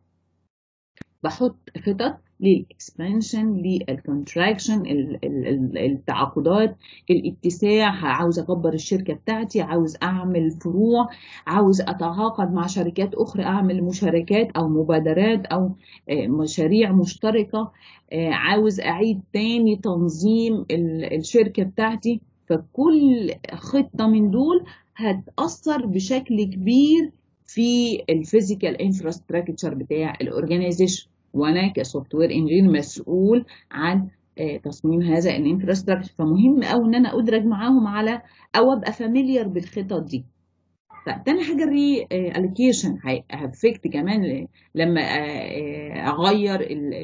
بحط خطط للاكسبانشن للكونتراكشن التعاقدات الاتساع عاوز اكبر الشركه بتاعتي عاوز اعمل فروع عاوز اتعاقد مع شركات اخرى اعمل مشاركات او مبادرات او مشاريع مشتركه عاوز اعيد تاني تنظيم الشركه بتاعتي فكل خطه من دول هتاثر بشكل كبير في الفيزيكال انفراستراكشر بتاع الاورجنايزيشن وانا كسوفت وير انجينير مسؤول عن تصميم هذا الانفراستراكشر فمهم قوي ان انا ادرج معاهم على او ابقى فاميليار بالخطط دي طيب تاني حاجه الري الوكيشن هافكت كمان لما اغير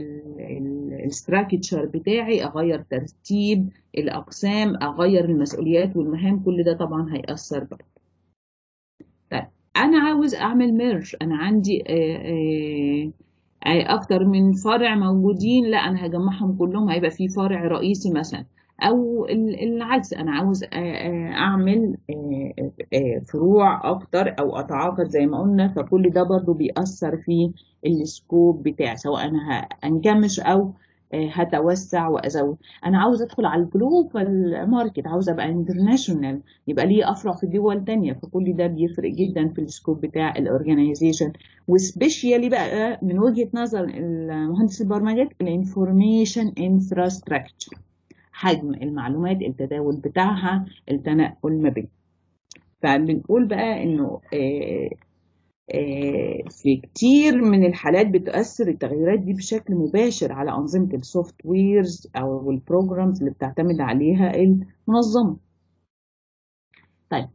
الاستراكشر بتاعي اغير ترتيب الاقسام اغير المسؤوليات والمهام كل ده طبعا هيأثر برضه طيب انا عاوز اعمل ميرج انا عندي اكتر من فرع موجودين لا انا هجمعهم كلهم هيبقى في فرع رئيسي مثلا او العكس انا عاوز اعمل فروع اكتر او اتعاقد زي ما قلنا فكل ده برضو بيأثر في السكوب بتاعي سواء انا هنكمش او هتوسع وازود انا عاوز ادخل على الجلوبال ماركت عاوز ابقى انترناشونال يبقى ليه افرع في دول تانية فكل ده بيفرق جدا في السكوب بتاع الاورجنايزيشن وسبيشالي بقى من وجهة نظر المهندس البرمجيات الانفورميشن انفراستراكشر حجم المعلومات التداول بتاعها التنقل ما بين فبنقول بقى انه آه في كتير من الحالات بتؤثر التغيرات دي بشكل مباشر على أنظمة السوفت ويرز أو البروجرامز اللي بتعتمد عليها المنظمة طيب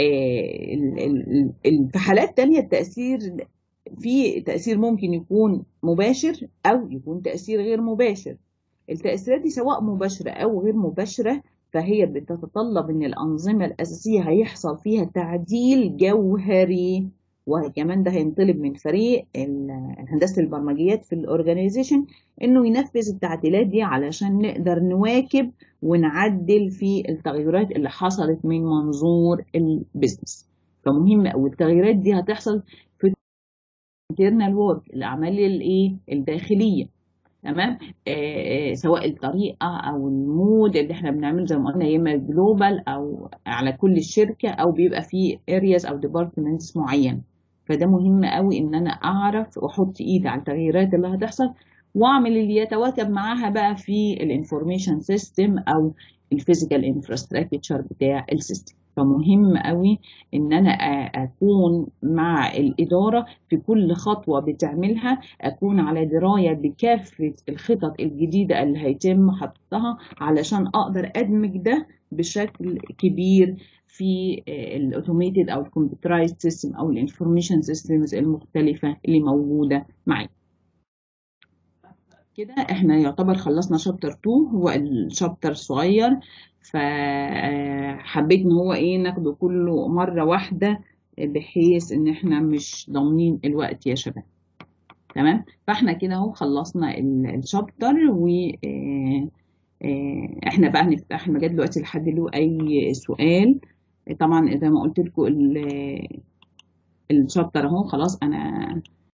في حالات تانية التأثير في تأثير ممكن يكون مباشر أو يكون تأثير غير مباشر التأثيرات دي سواء مباشرة أو غير مباشرة فهي بتتطلب إن الأنظمة الأساسية هيحصل فيها تعديل جوهري وكمان ده هينطلب من فريق هندسه البرمجيات في الاورجانيزيشن انه ينفذ التعديلات دي علشان نقدر نواكب ونعدل في التغيرات اللي حصلت من منظور البيزنس فمهم قوي التغيرات دي هتحصل في internal work الاعمال الايه الداخليه تمام آه سواء الطريقه او المود اللي احنا بنعمله زي ما قلنا يا اما جلوبال او على كل الشركه او بيبقى في areas او departments معينه فده مهم قوي ان انا اعرف واحط ايدي على التغييرات اللي هتحصل واعمل اللي يتواكب معاها بقى في الانفورميشن سيستم او الفيزيكال انفراستراكشر بتاع السيستم فمهم قوي ان انا اكون مع الاداره في كل خطوه بتعملها اكون على درايه بكافه الخطط الجديده اللي هيتم حطها علشان اقدر ادمج ده بشكل كبير في الاوتوميتد او الكمبيوترايزد سيستم او الانفورميشن سيستمز المختلفه اللي موجوده معي كده احنا يعتبر خلصنا شابتر 2 هو الشابتر صغير فحبيت ان هو ايه ناخده كله مره واحده بحيث ان احنا مش ضامنين الوقت يا شباب تمام فاحنا كده اهو خلصنا الشابتر و احنا بقى هنفتح المجال دلوقتي لحد له اي سؤال طبعا زي ما قلت لكم الشابتر اهو خلاص انا